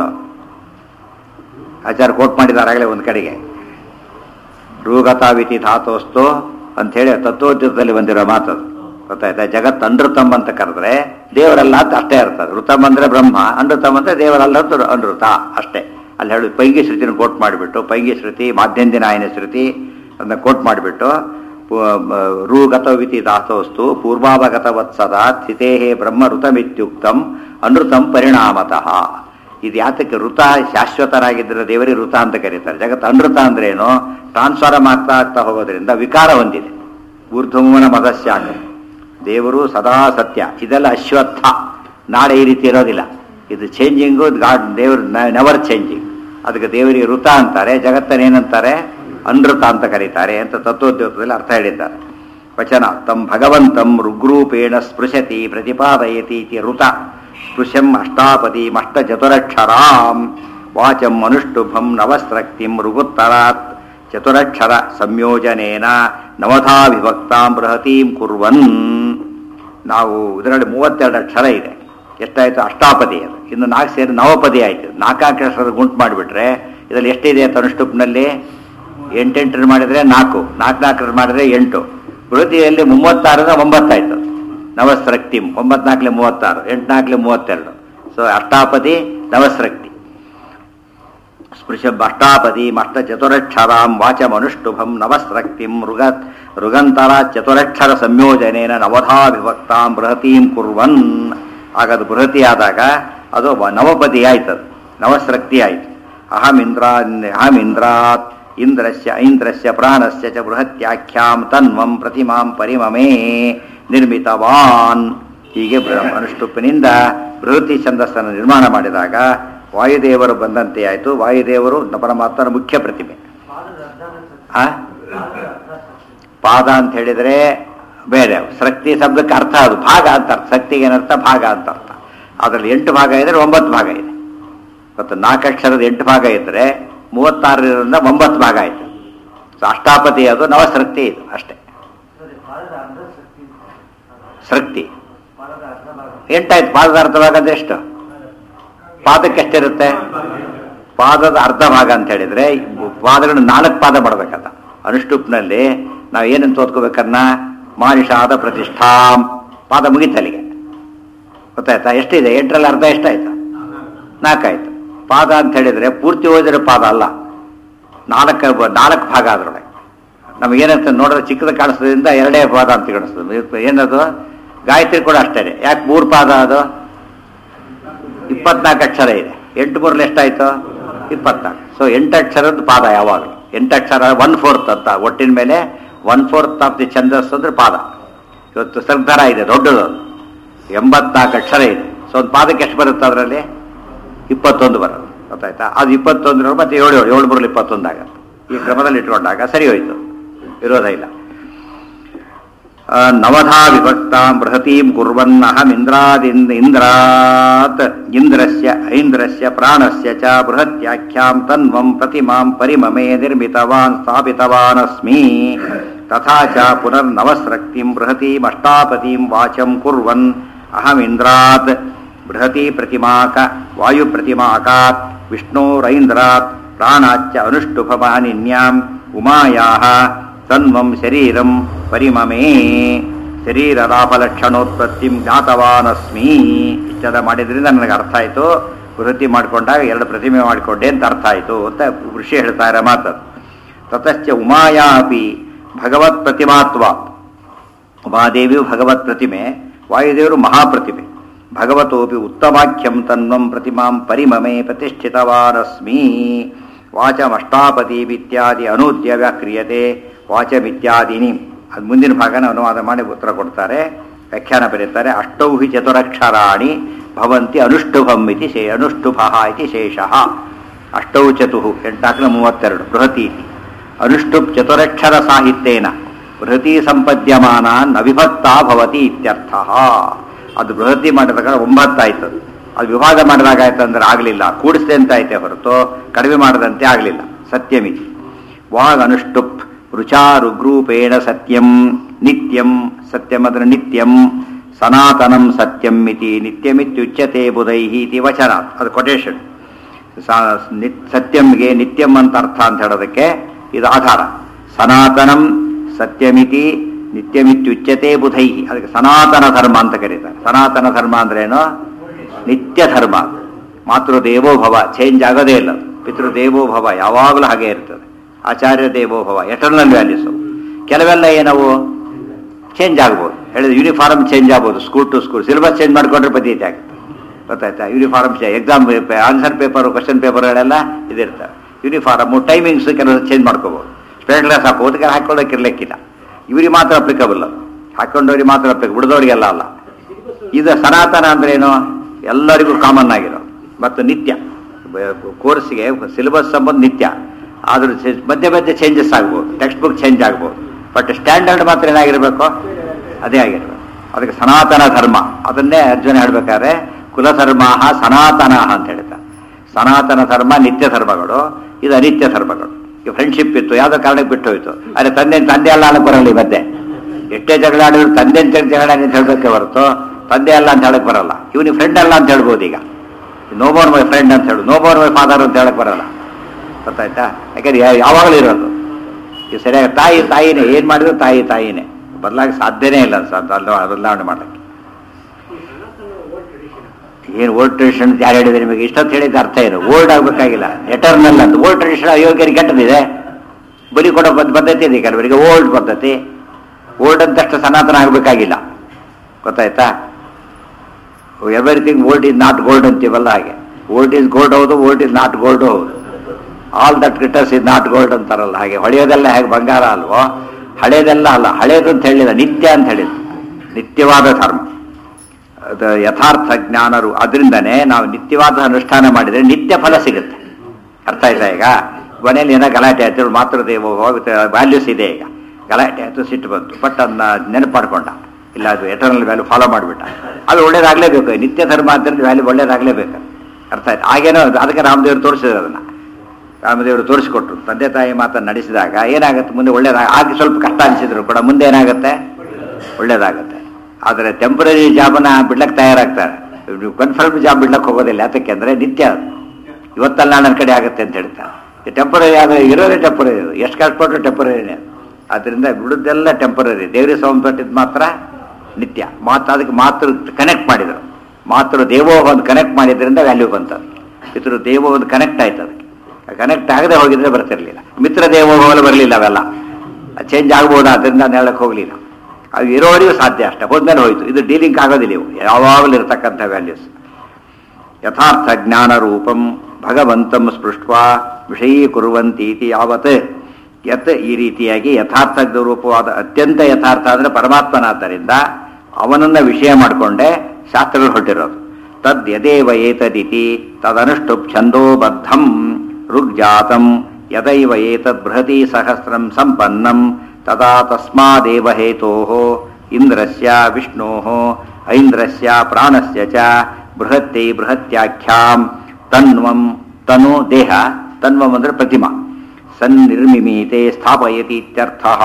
S1: ಆಚಾರ್ಯ ಕೋಟ್ ಮಾಡಿದಾರಾಗಲೇ ಒಂದು ಕಡೆಗೆ ರೂಗತಾವಿತಿ ಧಾತೋಸ್ತು ಅಂಥೇಳಿ ತತ್ವೋದ್ಯತದಲ್ಲಿ ಬಂದಿರೋ ಮಾತದು ಗೊತ್ತಾಯ್ತಾ ಜಗತ್ ಅನೃತಮ್ ಅಂತ ಕರೆದ್ರೆ ದೇವರಲ್ಲ ಅಂತ ಅಷ್ಟೇ ಅರ್ಥ ಅದು ಋತಮ್ ಅಂದ್ರೆ ಬ್ರಹ್ಮ ಅನೃತಮ್ ಅಂದ್ರೆ ದೇವರಲ್ಲ ಅಂತ ಅನೃತ ಅಷ್ಟೇ ಅಲ್ಲಿ ಹೇಳಿ ಪೈಂಗಿ ಶ್ರುತಿನ ಕೋಟ್ ಮಾಡಿಬಿಟ್ಟು ಪೈಂಗಿ ಶ್ರುತಿ ಮಾಧ್ಯಂದಿನ ಆಯನ ಶ್ರುತಿ ಅದನ್ನ ಕೋಟ್ ಮಾಡಿಬಿಟ್ಟು ರೂಗತವಿತಿ ಧಾತೋಸ್ತು ಪೂರ್ವಾವಗತವತ್ಸದ ಸ್ಥಿತೇ ಬ್ರಹ್ಮ ಋತಮಿತ್ಯುಕ್ತಂ ಅನೃತಂ ಪರಿಣಾಮತಃ ಇದು ಯಾತಕ್ಕೆ ಋತ ಶಾಶ್ವತರಾಗಿದ್ದರೆ ದೇವರಿಗೆ ಋತ ಅಂತ ಕರೀತಾರೆ ಜಗತ್ತು ಅನೃತ ಅಂದ್ರೆ ಏನು ಟ್ರಾನ್ಸ್ಫಾರಮ್ ಆಗ್ತಾ ಆಗ್ತಾ ಹೋಗೋದ್ರಿಂದ ವಿಕಾರ ಹೊಂದಿದೆ ಊರ್ಧ್ವಮನ ಮದಸ್ಯಾಗ ದೇವರು ಸದಾ ಸತ್ಯ ಇದೆಲ್ಲ ಅಶ್ವತ್ಥ ನಾಳೆ ಈ ರೀತಿ ಇರೋದಿಲ್ಲ ಇದು ಚೇಂಜಿಂಗು ಗಾಡ್ ದೇವರು ನೆವರ್ ಚೇಂಜಿಂಗ್ ಅದಕ್ಕೆ ದೇವರಿಗೆ ಋತ ಅಂತಾರೆ ಜಗತ್ತನೇನಂತಾರೆ ಅನೃತ ಅಂತ ಕರೀತಾರೆ ಅಂತ ತತ್ವೋದ್ಯೋಗದಲ್ಲಿ ಅರ್ಥ ಹೇಳಿದ್ದಾರೆ ವಚನ ತಂ ಭಗವಂತಂ ಋಗ್ರೂಪೇಣ ಸ್ಪೃಶತಿ ಪ್ರತಿಪಾದಯತಿ ಇತಿ ಋತ ಸ್ಪೃಶಂ ಅಷ್ಟಾಪದೀಮಷ್ಟ ಚತುರಕ್ಷರಾಂ ವಾಚಂ ಅನುಷ್ಟುಭಂ ನವಸ್ರಕ್ತಿಂ ಋಗುತ್ತರಾತ್ ಚತುರಕ್ಷರ ಸಂಯೋಜನೇನ ನವಧಾ ವಿಭಕ್ತಾಂ ಬೃಹತೀಂ ಕುರ್ವನ್ ನಾವು ಇದರಲ್ಲಿ ಮೂವತ್ತೆರಡು ಅಕ್ಷರ ಇದೆ ಎಷ್ಟಾಯಿತು ಅಷ್ಟಾಪದಿ ಅದು ಇನ್ನು ನಾಲ್ಕು ಸೇರಿ ನವಪದಿ ಆಯಿತು ನಾಲ್ಕಾಕು ಅಕ್ಷರ ಗುಂಟು ಮಾಡಿಬಿಟ್ರೆ ಇದರಲ್ಲಿ ಎಷ್ಟಿದೆ ಅಂತ ಅನುಷ್ಟುಪ್ನಲ್ಲಿ ಎಂಟೆಂಟರು ಮಾಡಿದರೆ ನಾಲ್ಕು ನಾಲ್ಕು ನಾಲ್ಕರು ಮಾಡಿದರೆ ಎಂಟು ಬೃಹತಿಯಲ್ಲಿ ಮೂವತ್ತಾರರ ಒಂಬತ್ತಾಯ್ತು ನವಸ್ರಕ್ತಿಂ ಒಂಬತ್ನಾಲ್ಕಲೆ ಮೂವತ್ತಾರು ಎಂಟುನಾಲ್ಕಲೆ ಮೂವತ್ತೆರಡು ಸೊ ಅಷ್ಟಾಪದಿ ನವಸ್ರಕ್ತಿ ಸ್ಪೃಶ ಅಷ್ಟಾಪದಿ ಮಷ್ಟ ಚತುರಕ್ಷರಾಂ ವಾಚಮನುಷ್ಟುಭಂ ನವಸ್ರಕ್ತಿಂ ಮೃಗ ಋಗಂತರ ಚತುರಕ್ಷರ ಸಂಯೋಜನೇನ ನವಧಾ ವಿಭಕ್ತಾಂ ಬೃಹತೀಂ ಕುರ್ವನ್ ಆಗ ಅದು ಬೃಹತಿ ಆದಾಗ ಅದು ವ- ನವಪದಿ ಆಯ್ತದು ನವಸ್ರಕ್ತಿ ಆಯ್ತು ಅಹಮಿಂದ್ರ ಅಹಮಿಂದ್ರಾತ್ ಇಂದ್ರಸ್ಯ ಐಂದ್ರಸ್ಯ ಪ್ರಾಣಸ್ಯ ಚ ಬೃಹತ್ಯಾಖ್ಯಾಂ ತನ್ವಂ ಪ್ರತಿಮಾಂ ಪರಿಮಮೇ ನಿರ್ಮಿತವಾನ್ ಹೀಗೆ ಬೃ- ಅನುಷ್ಟುಪ್ಪಿನಿಂದ ಬೃಹತಿ ಛಂದಸ್ಸನ್ನು ನಿರ್ಮಾಣ ಮಾಡಿದಾಗ ವಾಯುದೇವರು ಬಂದಂತೆ ಆಯಿತು ವಾಯುದೇವರು ಪರಮಾತ್ಮನ ಮುಖ್ಯ ಪ್ರತಿಮೆ ಆ? ಪಾದ ಅಂತ ಹೇಳಿದರೆ ಬೇರೆ ಸೃಕ್ತಿ ಶಬ್ದಕ್ಕೆ ಅರ್ಥ ಅದು ಭಾಗ ಅಂತ ಅರ್ಥ ಶಕ್ತಿಗೆ ಏನರ್ಥ ಭಾಗ ಅಂತ ಅರ್ಥ ಅದರಲ್ಲಿ ಎಂಟು ಭಾಗ ಇದ್ರೆ ಒಂಬತ್ತು ಭಾಗ ಇದೆ ಮತ್ತು ನಾಲ್ಕು ಅಕ್ಷರದ ಎಂಟು ಭಾಗ ಇದ್ದರೆ ಮೂವತ್ತಾರರಿಂದ ಒಂಬತ್ತು ಭಾಗ ಆಯಿತು ಸೊ ಅಷ್ಟಾಪತಿ ಅದು ನವಸೃಕ್ತಿ ಇದು ಅಷ್ಟೇ
S2: ಪಾದದ ಅರ್ಧ ಶಕ್ತಿ
S1: ಸೃಕ್ತಿ
S2: ಪಾದದ ಅರ್ಧ ಭಾಗ
S1: ಎಂಟಾಯ್ತು ಪಾದದ ಅರ್ಧ ಭಾಗ ಅಂದ್ರೆ ಎಷ್ಟು ಪಾದಕ್ಕೆ ಎಷ್ಟಿರುತ್ತೆ ಪಾದದ ಅರ್ಧ ಭಾಗ ಅಂತ ಹೇಳಿದ್ರೆ ಪಾದಗಳನ್ನು ನಾಲ್ಕು ಪಾದ ಮಾಡ್ಬೇಕಂತ ಅನುಷ್ಟುಪ್ನಲ್ಲಿ ನಾವು ಏನಂತ ಓದ್ಕೋಬೇಕನ್ನ ಮಾನಿಷಾದ ಪ್ರತಿಷ್ಠಾಂ ಪಾದ ಮುಗಿತಲ್ಲಿಗೆ ಗೊತ್ತಾಯ್ತಾ ಎಷ್ಟಿದೆ ಎಂಟರಲ್ಲಿ ಅರ್ಧ ಎಷ್ಟಾಯ್ತು ನಾಲ್ಕಾಯ್ತು ಪಾದ ಅಂತ ಹೇಳಿದ್ರೆ ಪೂರ್ತಿ ಓದಿರೋ ಪಾದ ಅಲ್ಲ ನಾಲ್ಕು ನಾಲ್ಕು ಭಾಗ ಅದ್ರೊಳಗೆ ನಮಗೇನಂತ ನೋಡಿದ್ರೆ ಚಿಕ್ಕದ ಕಾಣಿಸೋದ್ರಿಂದ ಎರಡೇ ಪಾದ ಅಂತ ಕಾಣಿಸ್ತದೆ ಏನದು ಗಾಯತ್ರಿ ಕೂಡ ಅಷ್ಟೇ ಯಾಕೆ ಮೂರು ಪಾದ ಅದು ಇಪ್ಪತ್ನಾಲ್ಕು ಅಕ್ಷರ ಇದೆ ಎಂಟು ಮೂರಲ್ಲಿ ಎಷ್ಟಾಯ್ತು ಇಪ್ಪತ್ನಾಲ್ಕು ಸೊ ಎಂಟು ಅಕ್ಷರದ ಪಾದ ಯಾವಾಗಲೂ ಎಂಟು ಅಕ್ಷರ ಒನ್ ಫೋರ್ತ್ ಅಂತ ಒಟ್ಟಿನ ಮೇಲೆ ಒನ್ ಫೋರ್ತ್ ಆಫ್ ದಿ ಛಂದಸ್ ಅಂದ್ರೆ ಪಾದ ಇವತ್ತು ಸರ್ದಾರ ಇದೆ ದೊಡ್ಡದು ಅದು. ಎಂಬತ್ನಾಲ್ಕು ಅಕ್ಷರ ಇದೆ ಸೊ ಒಂದು ಪಾದಕ್ಕೆ ಎಷ್ಟು ಬರುತ್ತೆ ಅದರಲ್ಲಿ ಇಪ್ಪತ್ತೊಂದು ಬರೋದು ಗೊತ್ತಾಯ್ತಾ ಅದು ಇಪ್ಪತ್ತೊಂದರ ಮತ್ತೆ ಏಳು ಏಳು ಏಳು ಬರಲು ಇಪ್ಪತ್ತೊಂದು ಆಗತ್ತೆ ಈ ಕ್ರಮದಲ್ಲಿ ಇಟ್ಕೊಂಡಾಗ ಸರಿ ಹೋಯ್ತು ವಿರೋಧ ಇಲ್ಲ ಆ, ನವಧಾ ವಿಭಕ್ತಾಂ ಬೃಹತೀಂ ಕುರ್ವನ್ನಹಮಿಂದ್ರಾದಿಂದ ಇಂದ್ರಾತ್ ಇಂದ್ರಸ್ಯ ಐಂದ್ರಸ್ಯ ಪ್ರಾಣಸ್ಯ ಚ ಬೃಹತ್ಯಾಖ್ಯಾಂ ತನ್ವಂ ಪ್ರತಿಮಾಂ ಪರಿಮಮೇ ನಿರ್ಮಿತವಾನ್ ಸ್ಥಾಪಿತವಾನಸ್ಮಿ ತಥಾ ಚ ಪುನರ್ನವಸ್ರಕ್ತಿಂ ಬೃಹತೀಂ ಅಷ್ಟಾಪತಿಂ ವಾಚಂ ಕುರ್ವನ್ ಅಹಮಿಂದ್ರಾತ್ ಬೃಹತಿ ಪ್ರತಿಮಾಕ ವಾಯುಪ್ರತಿಮಾಕಾತ್ ವಿಷ್ಣೋರೈಂದ್ರಾತ್ ಪ್ರಾಣಾಚ್ಚ ಅನುಷ್ಟುಭಮಾನಿನ್ಯಾಂ ಉಮಾಯಾಹ ತನ್ವಂ ಶರೀರಂ ಪರಿಮಮೇ ಶರೀರದಾಪಲಕ್ಷಣೋತ್ಪತ್ತಿಂ ಜ್ಞಾತವಾನಸ್ಮಿ ಇಷ್ಟೆಲ್ಲ ಮಾಡಿದ್ರಿಂದ ನನಗೆ ಅರ್ಥ ಆಯಿತು ವೃತ್ತಿ ಮಾಡಿಕೊಂಡಾಗ ಎರಡು ಪ್ರತಿಮೆ ಮಾಡಿಕೊಂಡೆ ಅಂತ ಅರ್ಥ ಆಯಿತು ಅಂತ ಋಷಿ ಹೇಳ್ತಾರೆ ಮಾತದು ತತಶ್ಚ ಉಮಾಯಾ ಅಪಿ ಭಗವತ್ ಪ್ರತಿಮಾತ್ವಾತ್ ಉಮಾದೇವಿಯು ಭಗವತ್ ಪ್ರತಿಮೆ ವಾಯುದೇವರು ಮಹಾಪ್ರತಿಮೆ ಭಗವತೋಪಿ ಉತ್ತಮಾಖ್ಯಂ ತನ್ವಂ ಪ್ರತಿಮಾಂ ಪರಿಮಮೆ ಪ್ರತಿಷ್ಠಿತವಾನಸ್ಮಿ ವಾಚಮಷ್ಟಾಪತಿ ಇತ್ಯಾದಿ ಅನೂದ್ಯ ವ್ಯಾಕ್ರಿಯತೆ ವಾಚಮಿತ್ಯಾದಿನಿ ಅದು ಮುಂದಿನ ಭಾಗನ ಅನುವಾದ ಮಾಡಿ ಉತ್ತರ ಕೊಡ್ತಾರೆ ವ್ಯಾಖ್ಯಾನ ಬರೀತಾರೆ ಅಷ್ಟೌ ಹಿ ಚತುರಕ್ಷರಾಣಿ ಭವಂತಿ ಅನುಷ್ಟುಭಂ ಇತಿ ಶೇ ಅನುಷ್ಟುಭ ಇತಿ ಶೇಷಃ ಅಷ್ಟೌ ಚತು ಎಂಟಾಕ್ಲ ಮೂವತ್ತೆರಡು ಬೃಹತಿ ಇತಿ ಅನುಷ್ಟುಪ್ ಚತುರಕ್ಷರ ಸಾಹಿತ್ಯೇನ ಬೃಹತಿ ಸಂಪದ್ಯಮಾನ ನ ವಿಭಕ್ತ ಭವತಿ ಇತ್ಯರ್ಥ ಅದು ಬೃಹತಿ ಮಾಡಿದಾಗ ಒಂಬತ್ತಾಯ್ತು ಅದು. ಅದು ವಿಭಾಗ ಮಾಡಿದಾಗ ಆಯ್ತು ಅಂದ್ರೆ ಆಗಲಿಲ್ಲ ಕೂಡಿಸಿದೆ ಅಂತ ಐತೆ ಹೊರತು ಕಡಿಮೆ ಮಾಡದಂತೆ ಆಗಲಿಲ್ಲ ಸತ್ಯಮಿತಿ ವಾಗ್ ಅನುಷ್ಟುಪ್ ರುಚಾರುಗ್ರೂಪೇಣ ಸತ್ಯಂ ನಿತ್ಯಂ ಸತ್ಯಂ ಅಂದ್ರೆ ನಿತ್ಯಂ ಸನಾತನಂ ಸತ್ಯಂ ಇತಿ ನಿತ್ಯಮಿತ್ಯುಚ್ಯತೆ ಬುಧೈಹಿ ಇತಿ ವಚನ ಅದು ಕೊಟೇಶನ್ ಸತ್ಯಂಗೆ ನಿತ್ಯಂ ಅಂತ ಅರ್ಥ ಅಂತ ಹೇಳೋದಕ್ಕೆ ಇದು ಆಧಾರ ಸನಾತನಂ ಸತ್ಯಮಿತಿ ನಿತ್ಯಮಿತ್ಯುಚ್ಯತೆ ಬುಧೈಹಿ ಅದಕ್ಕೆ ಸನಾತನ ಧರ್ಮ ಅಂತ ಕರೀತಾರೆ ಸನಾತನ ಧರ್ಮ ಅಂದ್ರೇನು ನಿತ್ಯ ಧರ್ಮ ಮಾತೃದೇವೋ ಭವ ಚೇಂಜ್ ಆಗೋದೇ ಇಲ್ಲ ಪಿತೃದೇವೋ ಭವ ಯಾವಾಗಲೂ ಹಾಗೆ ಇರ್ತದೆ ಆಚಾರ್ಯ ದೇವೋ ಭವ ಎಟರ್ನಲ್ ವ್ಯಾಲ್ಯೂಸು ಕೆಲವೆಲ್ಲ ಏನವು ಚೇಂಜ್ ಆಗ್ಬೋದು ಹೇಳಿದ್ರೆ ಯೂನಿಫಾರ್ಮ್ ಚೇಂಜ್ ಆಗ್ಬೋದು school to school syllabus change ಮಾಡಿಕೊಂಡ್ರೆ ಪದ್ಧತಿ ಆಗ್ತದೆ ಗೊತ್ತಾಯ್ತಾ uniform exam answer paper question ಪೇಪರ್ಗಳೆಲ್ಲ ಇದಿರ್ತವೆ ಯೂನಿಫಾರ್ಮು ಟೈಮಿಂಗ್ಸ್ ಕೆಲವು ಚೇಂಜ್ ಮಾಡ್ಕೋಬೋದು ಸ್ಪೆಷಲ್ ಕ್ಲಾಸ್ ಹಾಕೋದಕ್ಕೆ ಹಾಕೊಳ್ಳೋಕೆ ಇರ್ಲಿಕ್ಕಿಲ್ಲ ಇವ್ರಿಗೆ ಮಾತ್ರ ಅಪ್ಲಿಕಬಲ್ ಹಾಕೊಂಡವ್ರಿಗೆ ಮಾತ್ರ ಅಪ್ಲಿಕಬಲ್ ಉಳಿದವರಿಗೆಲ್ಲ ಅಲ್ಲ ಇದು ಸನಾತನ ಅಂದ್ರೆ ಏನು ಎಲ್ಲರಿಗೂ ಕಾಮನ್ ಆಗಿರೋ ಮತ್ತು ನಿತ್ಯ ಕೋರ್ಸ್ಗೆ ಸಿಲೆಬಸ್ ಸಂಬಂಧ ನಿತ್ಯ ಆದ್ರೂ ಚೆ- ಮಧ್ಯೆ ಮಧ್ಯೆ ಚೇಂಜಸ್ ಆಗ್ಬೋದು ಟೆಕ್ಸ್ಟ್ ಬುಕ್ ಚೇಂಜ್ ಆಗ್ಬೋದು ಬಟ್ ಸ್ಟ್ಯಾಂಡರ್ಡ್ ಮಾತ್ರ ಏನಾಗಿರ್ಬೇಕು ಅದೇ ಆಗಿರ್ಬೇಕು ಅದಕ್ಕೆ ಸನಾತನ ಧರ್ಮ ಅದನ್ನೇ ಅರ್ಜುನ ಹೇಳ್ಬೇಕಾದ್ರೆ ಕುಲಧರ್ಮ ಸನಾತನ ಅಂತ ಹೇಳ್ತಾರೆ ಸನಾತನ ಧರ್ಮ ನಿತ್ಯ ಧರ್ಮಗಳು ಇದು ಅನಿತ್ಯ ಧರ್ಮಗಳು ಈ ಫ್ರೆಂಡ್ಶಿಪ್ ಇತ್ತು ಯಾವುದೋ ಕಾರಣಕ್ಕೆ ಬಿಟ್ಟು ಹೋಯ್ತು ಅದೇ ತಂದೆ ತಂದೆ ಅಲ್ಲ ಅನ್ನಕ್ಕೆ ಬರಲ್ಲ ಈ ಮಧ್ಯೆ ಎಷ್ಟೇ ಜಗಳ ಆಡಿದ್ರು ತಂದೆ ಅಂತ ಜಗಳ ಅಂತ ಹೇಳೋದಕ್ಕೆ ಹೊರತು ತಂದೆ ಅಲ್ಲ ಅಂತ ಹೇಳಕ್ ಬರಲ್ಲ ಇವನಿಗೆ ಫ್ರೆಂಡ್ ಅಲ್ಲ ಅಂತ ಹೇಳ್ಬೋದು ಈಗ ನೋ ಮೋರ್ ಮೈ ಫ್ರೆಂಡ್ ಅಂತ ಹೇಳು ನೋ ಮೋರ್ ಮೈ ಫಾದರ್ ಅಂತ ಹೇಳಕ್ ಬರಲ್ಲ ಗೊತ್ತಾಯ್ತಾ ಯಾಕಂದ್ರೆ ಯಾ- ಯಾವಾಗಲೂ ಇರೋದು ಇದು ಸರಿಯಾಗಿ ತಾಯಿ ತಾಯಿನೇ ಏನ್ ಮಾಡಿದ್ರು ತಾಯಿ ತಾಯಿನೇ ಬದಲಾಗಿ ಸಾಧ್ಯನೇ ಇಲ್ಲ ಸರ್ ಬದಲಾವಣೆ ಮಾಡ್ಲಿಕ್ಕೆ ಏನು ಓಲ್ಡ್ ಟ್ರೆಡಿಷನ್ ಯಾರು ಹೇಳಿದ್ರೆ ನಿಮಗೆ ಇಷ್ಟೊತ್ತು ಹೇಳಿದ ಅರ್ಥ ಏನು ಓಲ್ಡ್ ಆಗ್ಬೇಕಾಗಿಲ್ಲ ಎಟರ್ನಲ್ ಅಂತ ಓಲ್ಡ್ ಟ್ರೆಡಿಷನ್ ಅಯೋಗ್ಯರಿಗೆ ಕೆಟ್ಟದಿದೆ ಬಲಿ ಕೊಡೋ ಪದ್ಧ- ಪದ್ಧತಿ ಇದೆ ಕೆಲವರಿಗೆ ಓಲ್ಡ್ ಪದ್ಧತಿ ಓಲ್ಡ್ ಅಂತಷ್ಟು ಸನಾತನ ಆಗಬೇಕಾಗಿಲ್ಲ ಗೊತ್ತಾಯ್ತಾ everything old is not gold ಅಂತೀವಲ್ಲ ಹಾಗೆ ಓಲ್ಡ್ ಇಸ್ ಗೋಲ್ಡ್ ಹೌದು ಓಲ್ಡ್ ಇಸ್ ನಾಟ್ ಗೋಲ್ಡ್ ಹೌದು all that glitters is not gold ಅಂತಾರಲ್ಲ ಹಾಗೆ ಹೊಳೆಯೋದೆಲ್ಲ ಹೇಗೆ ಬಂಗಾರ ಅಲ್ವೋ ಹಳೇದೆಲ್ಲ ಅಲ್ಲ ಹಳೇದು ಅಂತ ಹೇಳಿದ ನಿತ್ಯ ಅಂತ ಹೇಳಿದ ನಿತ್ಯವಾದ ಧರ್ಮ ಅದು ಯಥಾರ್ಥ ಜ್ಞಾನರು ಅದರಿಂದನೇ ನಾವು ನಿತ್ಯವಾದ ಅನುಷ್ಠಾನ ಮಾಡಿದರೆ ನಿತ್ಯ ಫಲ ಸಿಗುತ್ತೆ ಅರ್ಥ ಆಯ್ತಾ ಈಗ ಮನೇಲಿ ಏನೋ ಗಲಾಟೆ ಆಯ್ತು ಮಾತೃದೇವೋ ವ್ಯಾಲ್ಯೂಸ್ ಇದೆ ಈಗ ಗಲಾಟೆ ಆಯ್ತು ಸಿಟ್ಟು ಬಂತು ಬಟ್ ಅದನ್ನ ನೆನಪು ಮಾಡ್ಕೊಂಡ ಇಲ್ಲ ಅದು ಎಟರ್ನಲ್ ವ್ಯಾಲ್ಯೂ ಫಾಲೋ ಮಾಡಿಬಿಟ್ಟ ಅದು ಒಳ್ಳೇದಾಗಲೇಬೇಕು ನಿತ್ಯ ಧರ್ಮ ಅಂತ ವ್ಯಾಲ್ಯೂ ಒಳ್ಳೇದಾಗಲೇಬೇಕು ಅರ್ಥ ಆಯ್ತು ಹಾಗೇನೋ ಅದು- ಅದಕ್ಕೆ ರಾಮದೇವರು ತೋರಿಸಿದ್ರು ಅದನ್ನ ರಾಮದೇವರು ತೋರಿಸಿಕೊಟ್ರು ತಂದೆ ತಾಯಿ ಮಾತನ್ನು ನಡೆಸಿದಾಗ ಏನಾಗುತ್ತೆ ಮುಂದೆ ಒಳ್ಳೇದಾಗ ಆಗ ಸ್ವಲ್ಪ ಕಷ್ಟ ಅನಿಸಿದ್ರು ಕೂಡ ಮುಂದೆ ಏನಾಗುತ್ತೆ ಒಳ್ಳೇದಾಗುತ್ತೆ ಆದರೆ ಟೆಂಪರರಿ ಜಾಬನ್ನ ಬಿಡ್ಲಕ್ಕೆ ತಯಾರಾಗ್ತಾರೆ ನೀವು ಕನ್ಫರ್ಮ್ ಜಾಬ್ ಬಿಡ್ಲಕ್ಕೆ ಹೋಗೋದಿಲ್ಲ ಯಾತಕ್ಕೆ ಅಂದರೆ ನಿತ್ಯ ಅದು. ಇವತ್ತಲ್ಲ ನನ್ನ ಕಡೆ ಆಗುತ್ತೆ ಅಂತ ಹೇಳ್ತಾರೆ ಟೆಂಪರರಿ ಆದರೆ ಇರೋದೇ ಟೆಂಪರರಿ ಎಷ್ಟು ಕಷ್ಟಪಟ್ಟರು ಟೆಂಪರರಿನೇ ಅದರಿಂದ ಬಿಡುದೆಲ್ಲ ಟೆಂಪರರಿ ದೇವರಿಗೆ ಸಂಬಂಧಪಟ್ಟಿದ್ದು ಮಾತ್ರ ನಿತ್ಯ ಮಾತು ಅದಕ್ಕೆ ಮಾತೃ ಕನೆಕ್ಟ್ ಮಾಡಿದರು ಮಾತೃ ದೇವೋ ಒಂದು ಕನೆಕ್ಟ್ ಮಾಡಿದ್ರಿಂದ ವ್ಯಾಲ್ಯೂ ಬಂತದು ಪಿತೃ ದೇವೋ ಒಂದು ಕನೆಕ್ಟ್ ಆಯ್ತು ಅದಕ್ಕೆ ಕನೆಕ್ಟ್ ಆಗದೆ ಹೋಗಿದ್ರೆ ಬರ್ತಿರ್ಲಿಲ್ಲ ಮಿತ್ರ ದೇವೋ ಹೋಗಲು ಬರಲಿಲ್ಲ ಅವೆಲ್ಲ ಚೇಂಜ್ ಆಗ್ಬೋದು ಅದರಿಂದ ನಾನು ಹೇಳಕ್ ಹೋಗ್ಲಿಲ್ಲ ಅದು ಇರೋವರೆಗೂ ಸಾಧ್ಯ ಅಷ್ಟೇ ಹೋದ್ಮೇಲೆ ಹೋಯ್ತು ಇದು ಡೀಲಿಂಗ್ ಆಗೋದಿಲ್ಲ ಇವು ಯಾವಾಗಲೂ ಇರತಕ್ಕಂಥ ವ್ಯಾಲ್ಯೂಸ್ ಯಥಾರ್ಥ ಜ್ಞಾನ ರೂಪಂ ಭಗವಂತಂ ಸ್ಪೃಷ್ಟ ವಿಷಯೀಕುರುವಂತೀತಿ ಯಾವತ್ ಯತ್ ಈ ರೀತಿಯಾಗಿ ಯಥಾರ್ಥ ರೂಪವಾದ ಅತ್ಯಂತ ಯಥಾರ್ಥ ಅಂದ್ರೆ ಪರಮಾತ್ಮನಾದ್ದರಿಂದ ಅವನನ್ನ ವಿಷಯ ಮಾಡಿಕೊಂಡೇ ಶಾಸ್ತ್ರಗಳು ಹೊರಟಿರೋದು ತದ್ ಯದೇವ ಏತದಿತಿ ತದನುಷ್ಠುಪ್ ಛಂದೋಬದ್ಧಂ ಋಗ್ಜಾತಂ ಯದೈವ ಏತದ್ ಬೃಹತಿ ಸಹಸ್ರಂ ಸಂಪನ್ನಂ ತದಾ ತಸ್ಮಾದೇವ ಹೇತೋಃ ಇಂದ್ರಸ್ಯ ವಿಷ್ಣೋಃ ಐಂದ್ರಸ್ಯ ಪ್ರಾಣಸ್ಯ ಚ ಬೃಹತ್ತೈ ಬೃಹತ್ಯಾಖ್ಯಾಂ ತನ್ವಂ ತನು ದೇಹ ತನ್ವಂ ಅಂದ್ರೆ ಪ್ರತಿಮಾ ಸನ್ನಿರ್ಮಿಮೀತೆ ಸ್ಥಾಪಯತಿ ಇತ್ಯರ್ಥಃ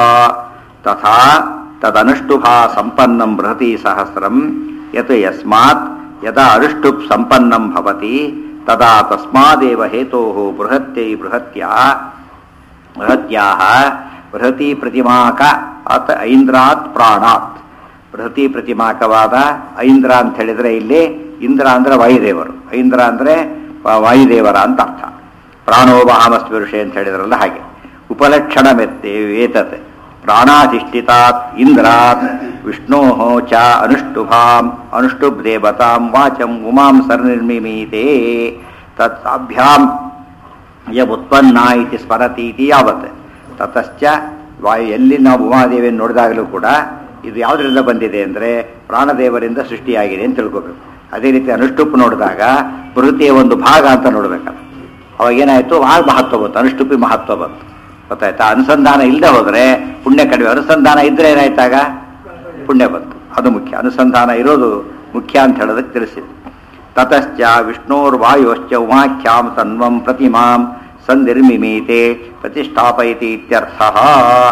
S1: ತಥಾ ತದನುಷ್ಠುಭಾ ಸಂಪನ್ನಂ ಬೃಹತಿ ಸಹಸ್ರಂ ಯತ್ ಯಸ್ಮಾತ್ ಯದಾ ಅನುಷ್ಠುಪ್ ಸಂಪನ್ನಂ ಭವತಿ ತದಾ ತಸ್ಮಾದೇವ ಹೇತೋಃ ಬೃಹತ್ಯೈ ಬೃಹತ್ಯಾ ಬೃಹತ್ಯಾಹ ಬೃಹತಿ ಪ್ರತಿಮಾಕ ಅತ ಐಂದ್ರಾತ್ ಪ್ರಾಣಾತ್ ಬೃಹತಿ ಪ್ರತಿಮಾಕವಾದ ಐಂದ್ರ ಅಂತ ಹೇಳಿದ್ರೆ ಇಲ್ಲಿ ಇಂದ್ರ ಅಂದ್ರೆ ವಾಯುದೇವರು ಐಂದ್ರ ಅಂದ್ರೆ ವ- ವಾಯುದೇವರ ಅಂತ ಅರ್ಥ ಪ್ರಾಣೋಬಾಮಸ್ಪುರುಷೆ ಅಂತ ಹೇಳಿದ್ರಲ್ಲ ಹಾಗೆ ಉಪಲಕ್ಷಣ ಏತತ್ ಪ್ರಾಣಾಧಿಷ್ಠಿತಾತ್ ಇಂದ್ರಾತ್ ವಿಷ್ಣೋ ಚ ಅನುಷ್ಠುಭಾಂ ಅನುಷ್ಠುಭ್ ದೇವತಾಂ ವಾಚಂ ಉಮಾಂ ಸರ್ನಿರ್ಮಿಮೀತೆ ತತ್ ಅಭ್ಯಾಂ ಯವುತ್ಪನ್ನ ಇತಿ ಸ್ಮರತಿ ಇತಿ ಯಾವತ್ ತತಶ್ಚ ವಾಯು ಎಲ್ಲಿ ನಾವು ಉಮಾದೇವಿಯನ್ನು ನೋಡಿದಾಗಲೂ ಕೂಡ ಇದು ಯಾವುದರಿಂದ ಬಂದಿದೆ ಅಂದರೆ ಪ್ರಾಣದೇವರಿಂದ ಸೃಷ್ಟಿಯಾಗಿದೆ ಅಂತ ತಿಳ್ಕೋಬೇಕು ಅದೇ ರೀತಿ ಅನುಷ್ಠುಪ್ ನೋಡಿದಾಗ ಬೃಹತಿಯ ಒಂದು ಭಾಗ ಅಂತ ನೋಡ್ಬೇಕಲ್ಲ ಅವಾಗ ಏನಾಯ್ತು ಆ ಮಹತ್ವ ಬಂತು ಅನುಷ್ಠುಪಿ ಮಹತ್ವ ಬಂತು ಗೊತ್ತಾಯ್ತಾ ಅನುಸಂಧಾನ ಇಲ್ಲದೆ ಹೋದರೆ ಪುಣ್ಯ ಕಡಿಮೆ ಅನುಸಂಧಾನ ಇದ್ರೆ ಏನಾಯ್ತಾಗ ಪುಣ್ಯ ಬಂತು ಅದು ಮುಖ್ಯ ಅನುಸಂಧಾನ ಇರೋದು ಮುಖ್ಯ ಅಂತ ಹೇಳೋದಕ್ಕೆ ತಿಳಿಸಿದೆ ತತಶ್ಚ ವಿಷ್ಣೋರ್ವಾಯೋಶ್ಚ ಉಮಾಖ್ಯಾಂ ತನ್ವಂ ಪ್ರತಿಮಾಂ ಸಂನಿರ್ಮಿಮೀತೆ ಪ್ರತಿಷ್ಠಾಪಯತಿ ಇತ್ಯರ್ಥಃ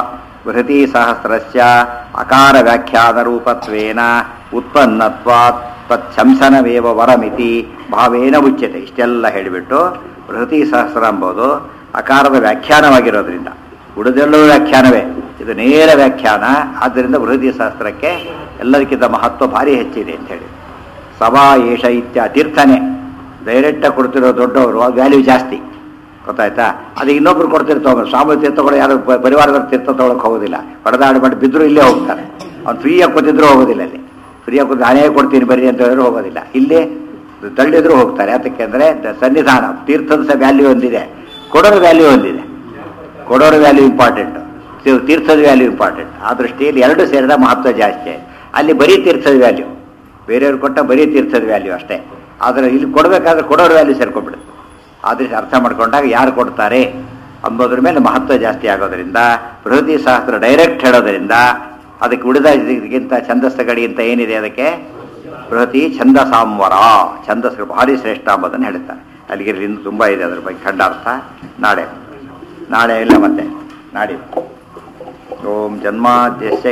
S1: ಬೃಹತಿ ಸಹಸ್ರಸ್ಯ ಅಕಾರ ವ್ಯಾಖ್ಯಾನ ರೂಪತ್ವೇನ ಉತ್ಪನ್ನತ್ವಾತ್ ತತ್ಸಂಸನವೇವ ವರಮಿತಿ ಭಾವೇನ ಉಚ್ಯತೆ ಇಷ್ಟೆಲ್ಲ ಹೇಳಿಬಿಟ್ಟು ಬೃಹತಿ ಸಹಸ್ರ ಎಂಬುದು ಅಕಾರದ ವ್ಯಾಖ್ಯಾನವಾಗಿರೋದ್ರಿಂದ ಉಳಿದೆಲ್ಲವೂ ವ್ಯಾಖ್ಯಾನವೇ ಇದು ನೇರ ವ್ಯಾಖ್ಯಾನ ಆದ್ದರಿಂದ ಬೃಹತಿ ಸಹಸ್ರಕ್ಕೆ ಎಲ್ಲದಕ್ಕಿಂತ ಮಹತ್ವ ಭಾರಿ ಹೆಚ್ಚಿದೆ ಅಂತ ಹೇಳಿ ಸಭಾ ಏಷ ಇತ್ಯ ತೀರ್ಥನೆ ಡೈರೆಕ್ಟಾಗಿ ಕೊಡ್ತಿರೋ ದೊಡ್ಡವರು ಅದು ವ್ಯಾಲ್ಯೂ ಜಾಸ್ತಿ ಗೊತ್ತಾಯ್ತಾ ಅದು ಇನ್ನೊಬ್ರು ಕೊಡ್ತಿರ್ತಾವ ಸ್ವಾಮಿ ತೀರ್ಥಗಳು ಯಾರು ಪ- ಪರಿವಾರದವ್ರು ತೀರ್ಥ ತೊಗೊಳಕ್ಕೆ ಹೋಗೋದಿಲ್ಲ ಹೊಡೆದಾಡಿ ಮಾಡಿ ಬಿದ್ದರೂ ಇಲ್ಲೇ ಹೋಗ್ತಾರೆ ಅವ್ನು ಫ್ರೀಯಾಗಿ ಕೂತಿದ್ರು ಹೋಗೋದಿಲ್ಲ ಅಲ್ಲಿ ಫ್ರೀಯಾಗಿ ಕೂತು ನಾನೇ ಕೊಡ್ತೀನಿ ಬರ್ರಿ ಅಂತ ಹೇಳಿದ್ರು ಹೋಗೋದಿಲ್ಲ ಇಲ್ಲಿ ತಳ್ಳಿದ್ರು ಹೋಗ್ತಾರೆ ಯಾತಕ್ಕೆ ಅಂದರೆ ಸನ್ನಿಧಾನ ತೀರ್ಥದ ಸಹ ವ್ಯಾಲ್ಯೂ ಒಂದಿದೆ ಕೊಡೋರ ವ್ಯಾಲ್ಯೂ ಒಂದಿದೆ ಕೊಡೋರ ವ್ಯಾಲ್ಯೂ ಇಂಪಾರ್ಟೆಂಟ್ ತೀರ್ಥದ ವ್ಯಾಲ್ಯೂ ಇಂಪಾರ್ಟೆಂಟ್ ಆ ದೃಷ್ಟಿಯಲ್ಲಿ ಎರಡು ಸೇರಿದ ಮಹತ್ವ ಜಾಸ್ತಿ ಅಲ್ಲಿ ಬರೀ ತೀರ್ಥದ ವ್ಯಾಲ್ಯೂ ಬೇರೆಯವ್ರು ಕೊಟ್ಟ ಬರೀ ತೀರ್ಥದ ವ್ಯಾಲ್ಯೂ ಅಷ್ಟೇ ಆದರೆ ಇಲ್ಲಿ ಕೊಡಬೇಕಾದ್ರೆ ಕೊಡೋರ ವ್ಯಾಲ್ಯೂ ಸೇರ್ಕೊಂಡ್ಬಿಡುತ್ತೆ ಆದೃಷ್ಟ ಅರ್ಥ ಮಾಡ್ಕೊಂಡಾಗ ಯಾರು ಕೊಡ್ತಾರೆ ಅಂಬೋದ್ರ ಮೇಲೆ ಮಹತ್ವ ಜಾಸ್ತಿ ಆಗೋದ್ರಿಂದ ಬೃಹತಿ ಶಾಸ್ತ್ರ ಡೈರೆಕ್ಟ್ ಹೇಳೋದ್ರಿಂದ ಅದಕ್ಕೆ ಉಳಿದ ಇದಕ್ಕಿಂತ ಛಂದಸ್ಸ ಗಡಿಗಿಂತ ಏನಿದೆ ಅದಕ್ಕೆ ಬೃಹತಿ ಛಂದ ಸಾಂವರ ಛಂದಸ್ಸು ಭಾರಿ ಶ್ರೇಷ್ಠ ಎಂಬುದನ್ನು ಹೇಳ್ತಾರೆ ಅಲ್ಲಿಗೆ ಇನ್ನು ತುಂಬ ಇದೆ ಅದ್ರ ಬಗ್ಗೆ ಖಂಡಾರ್ಥ ನಾಳೆ ನಾಳೆ ಇಲ್ಲ ಮತ್ತೆ ನಾಡಿದ್ದು ಓಂ ಜನ್ಮಾದ್ಯಸ್ಯ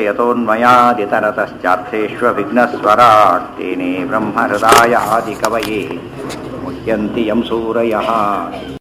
S1: ಯತೋನ್ಮಯಾದಿತರತಶ್ಚಾರ್ಥೇष्वभिघ्नस्वराट् तेने ब्रह्महृदाय आदिकवये मुह्यन्ति यं सूरयः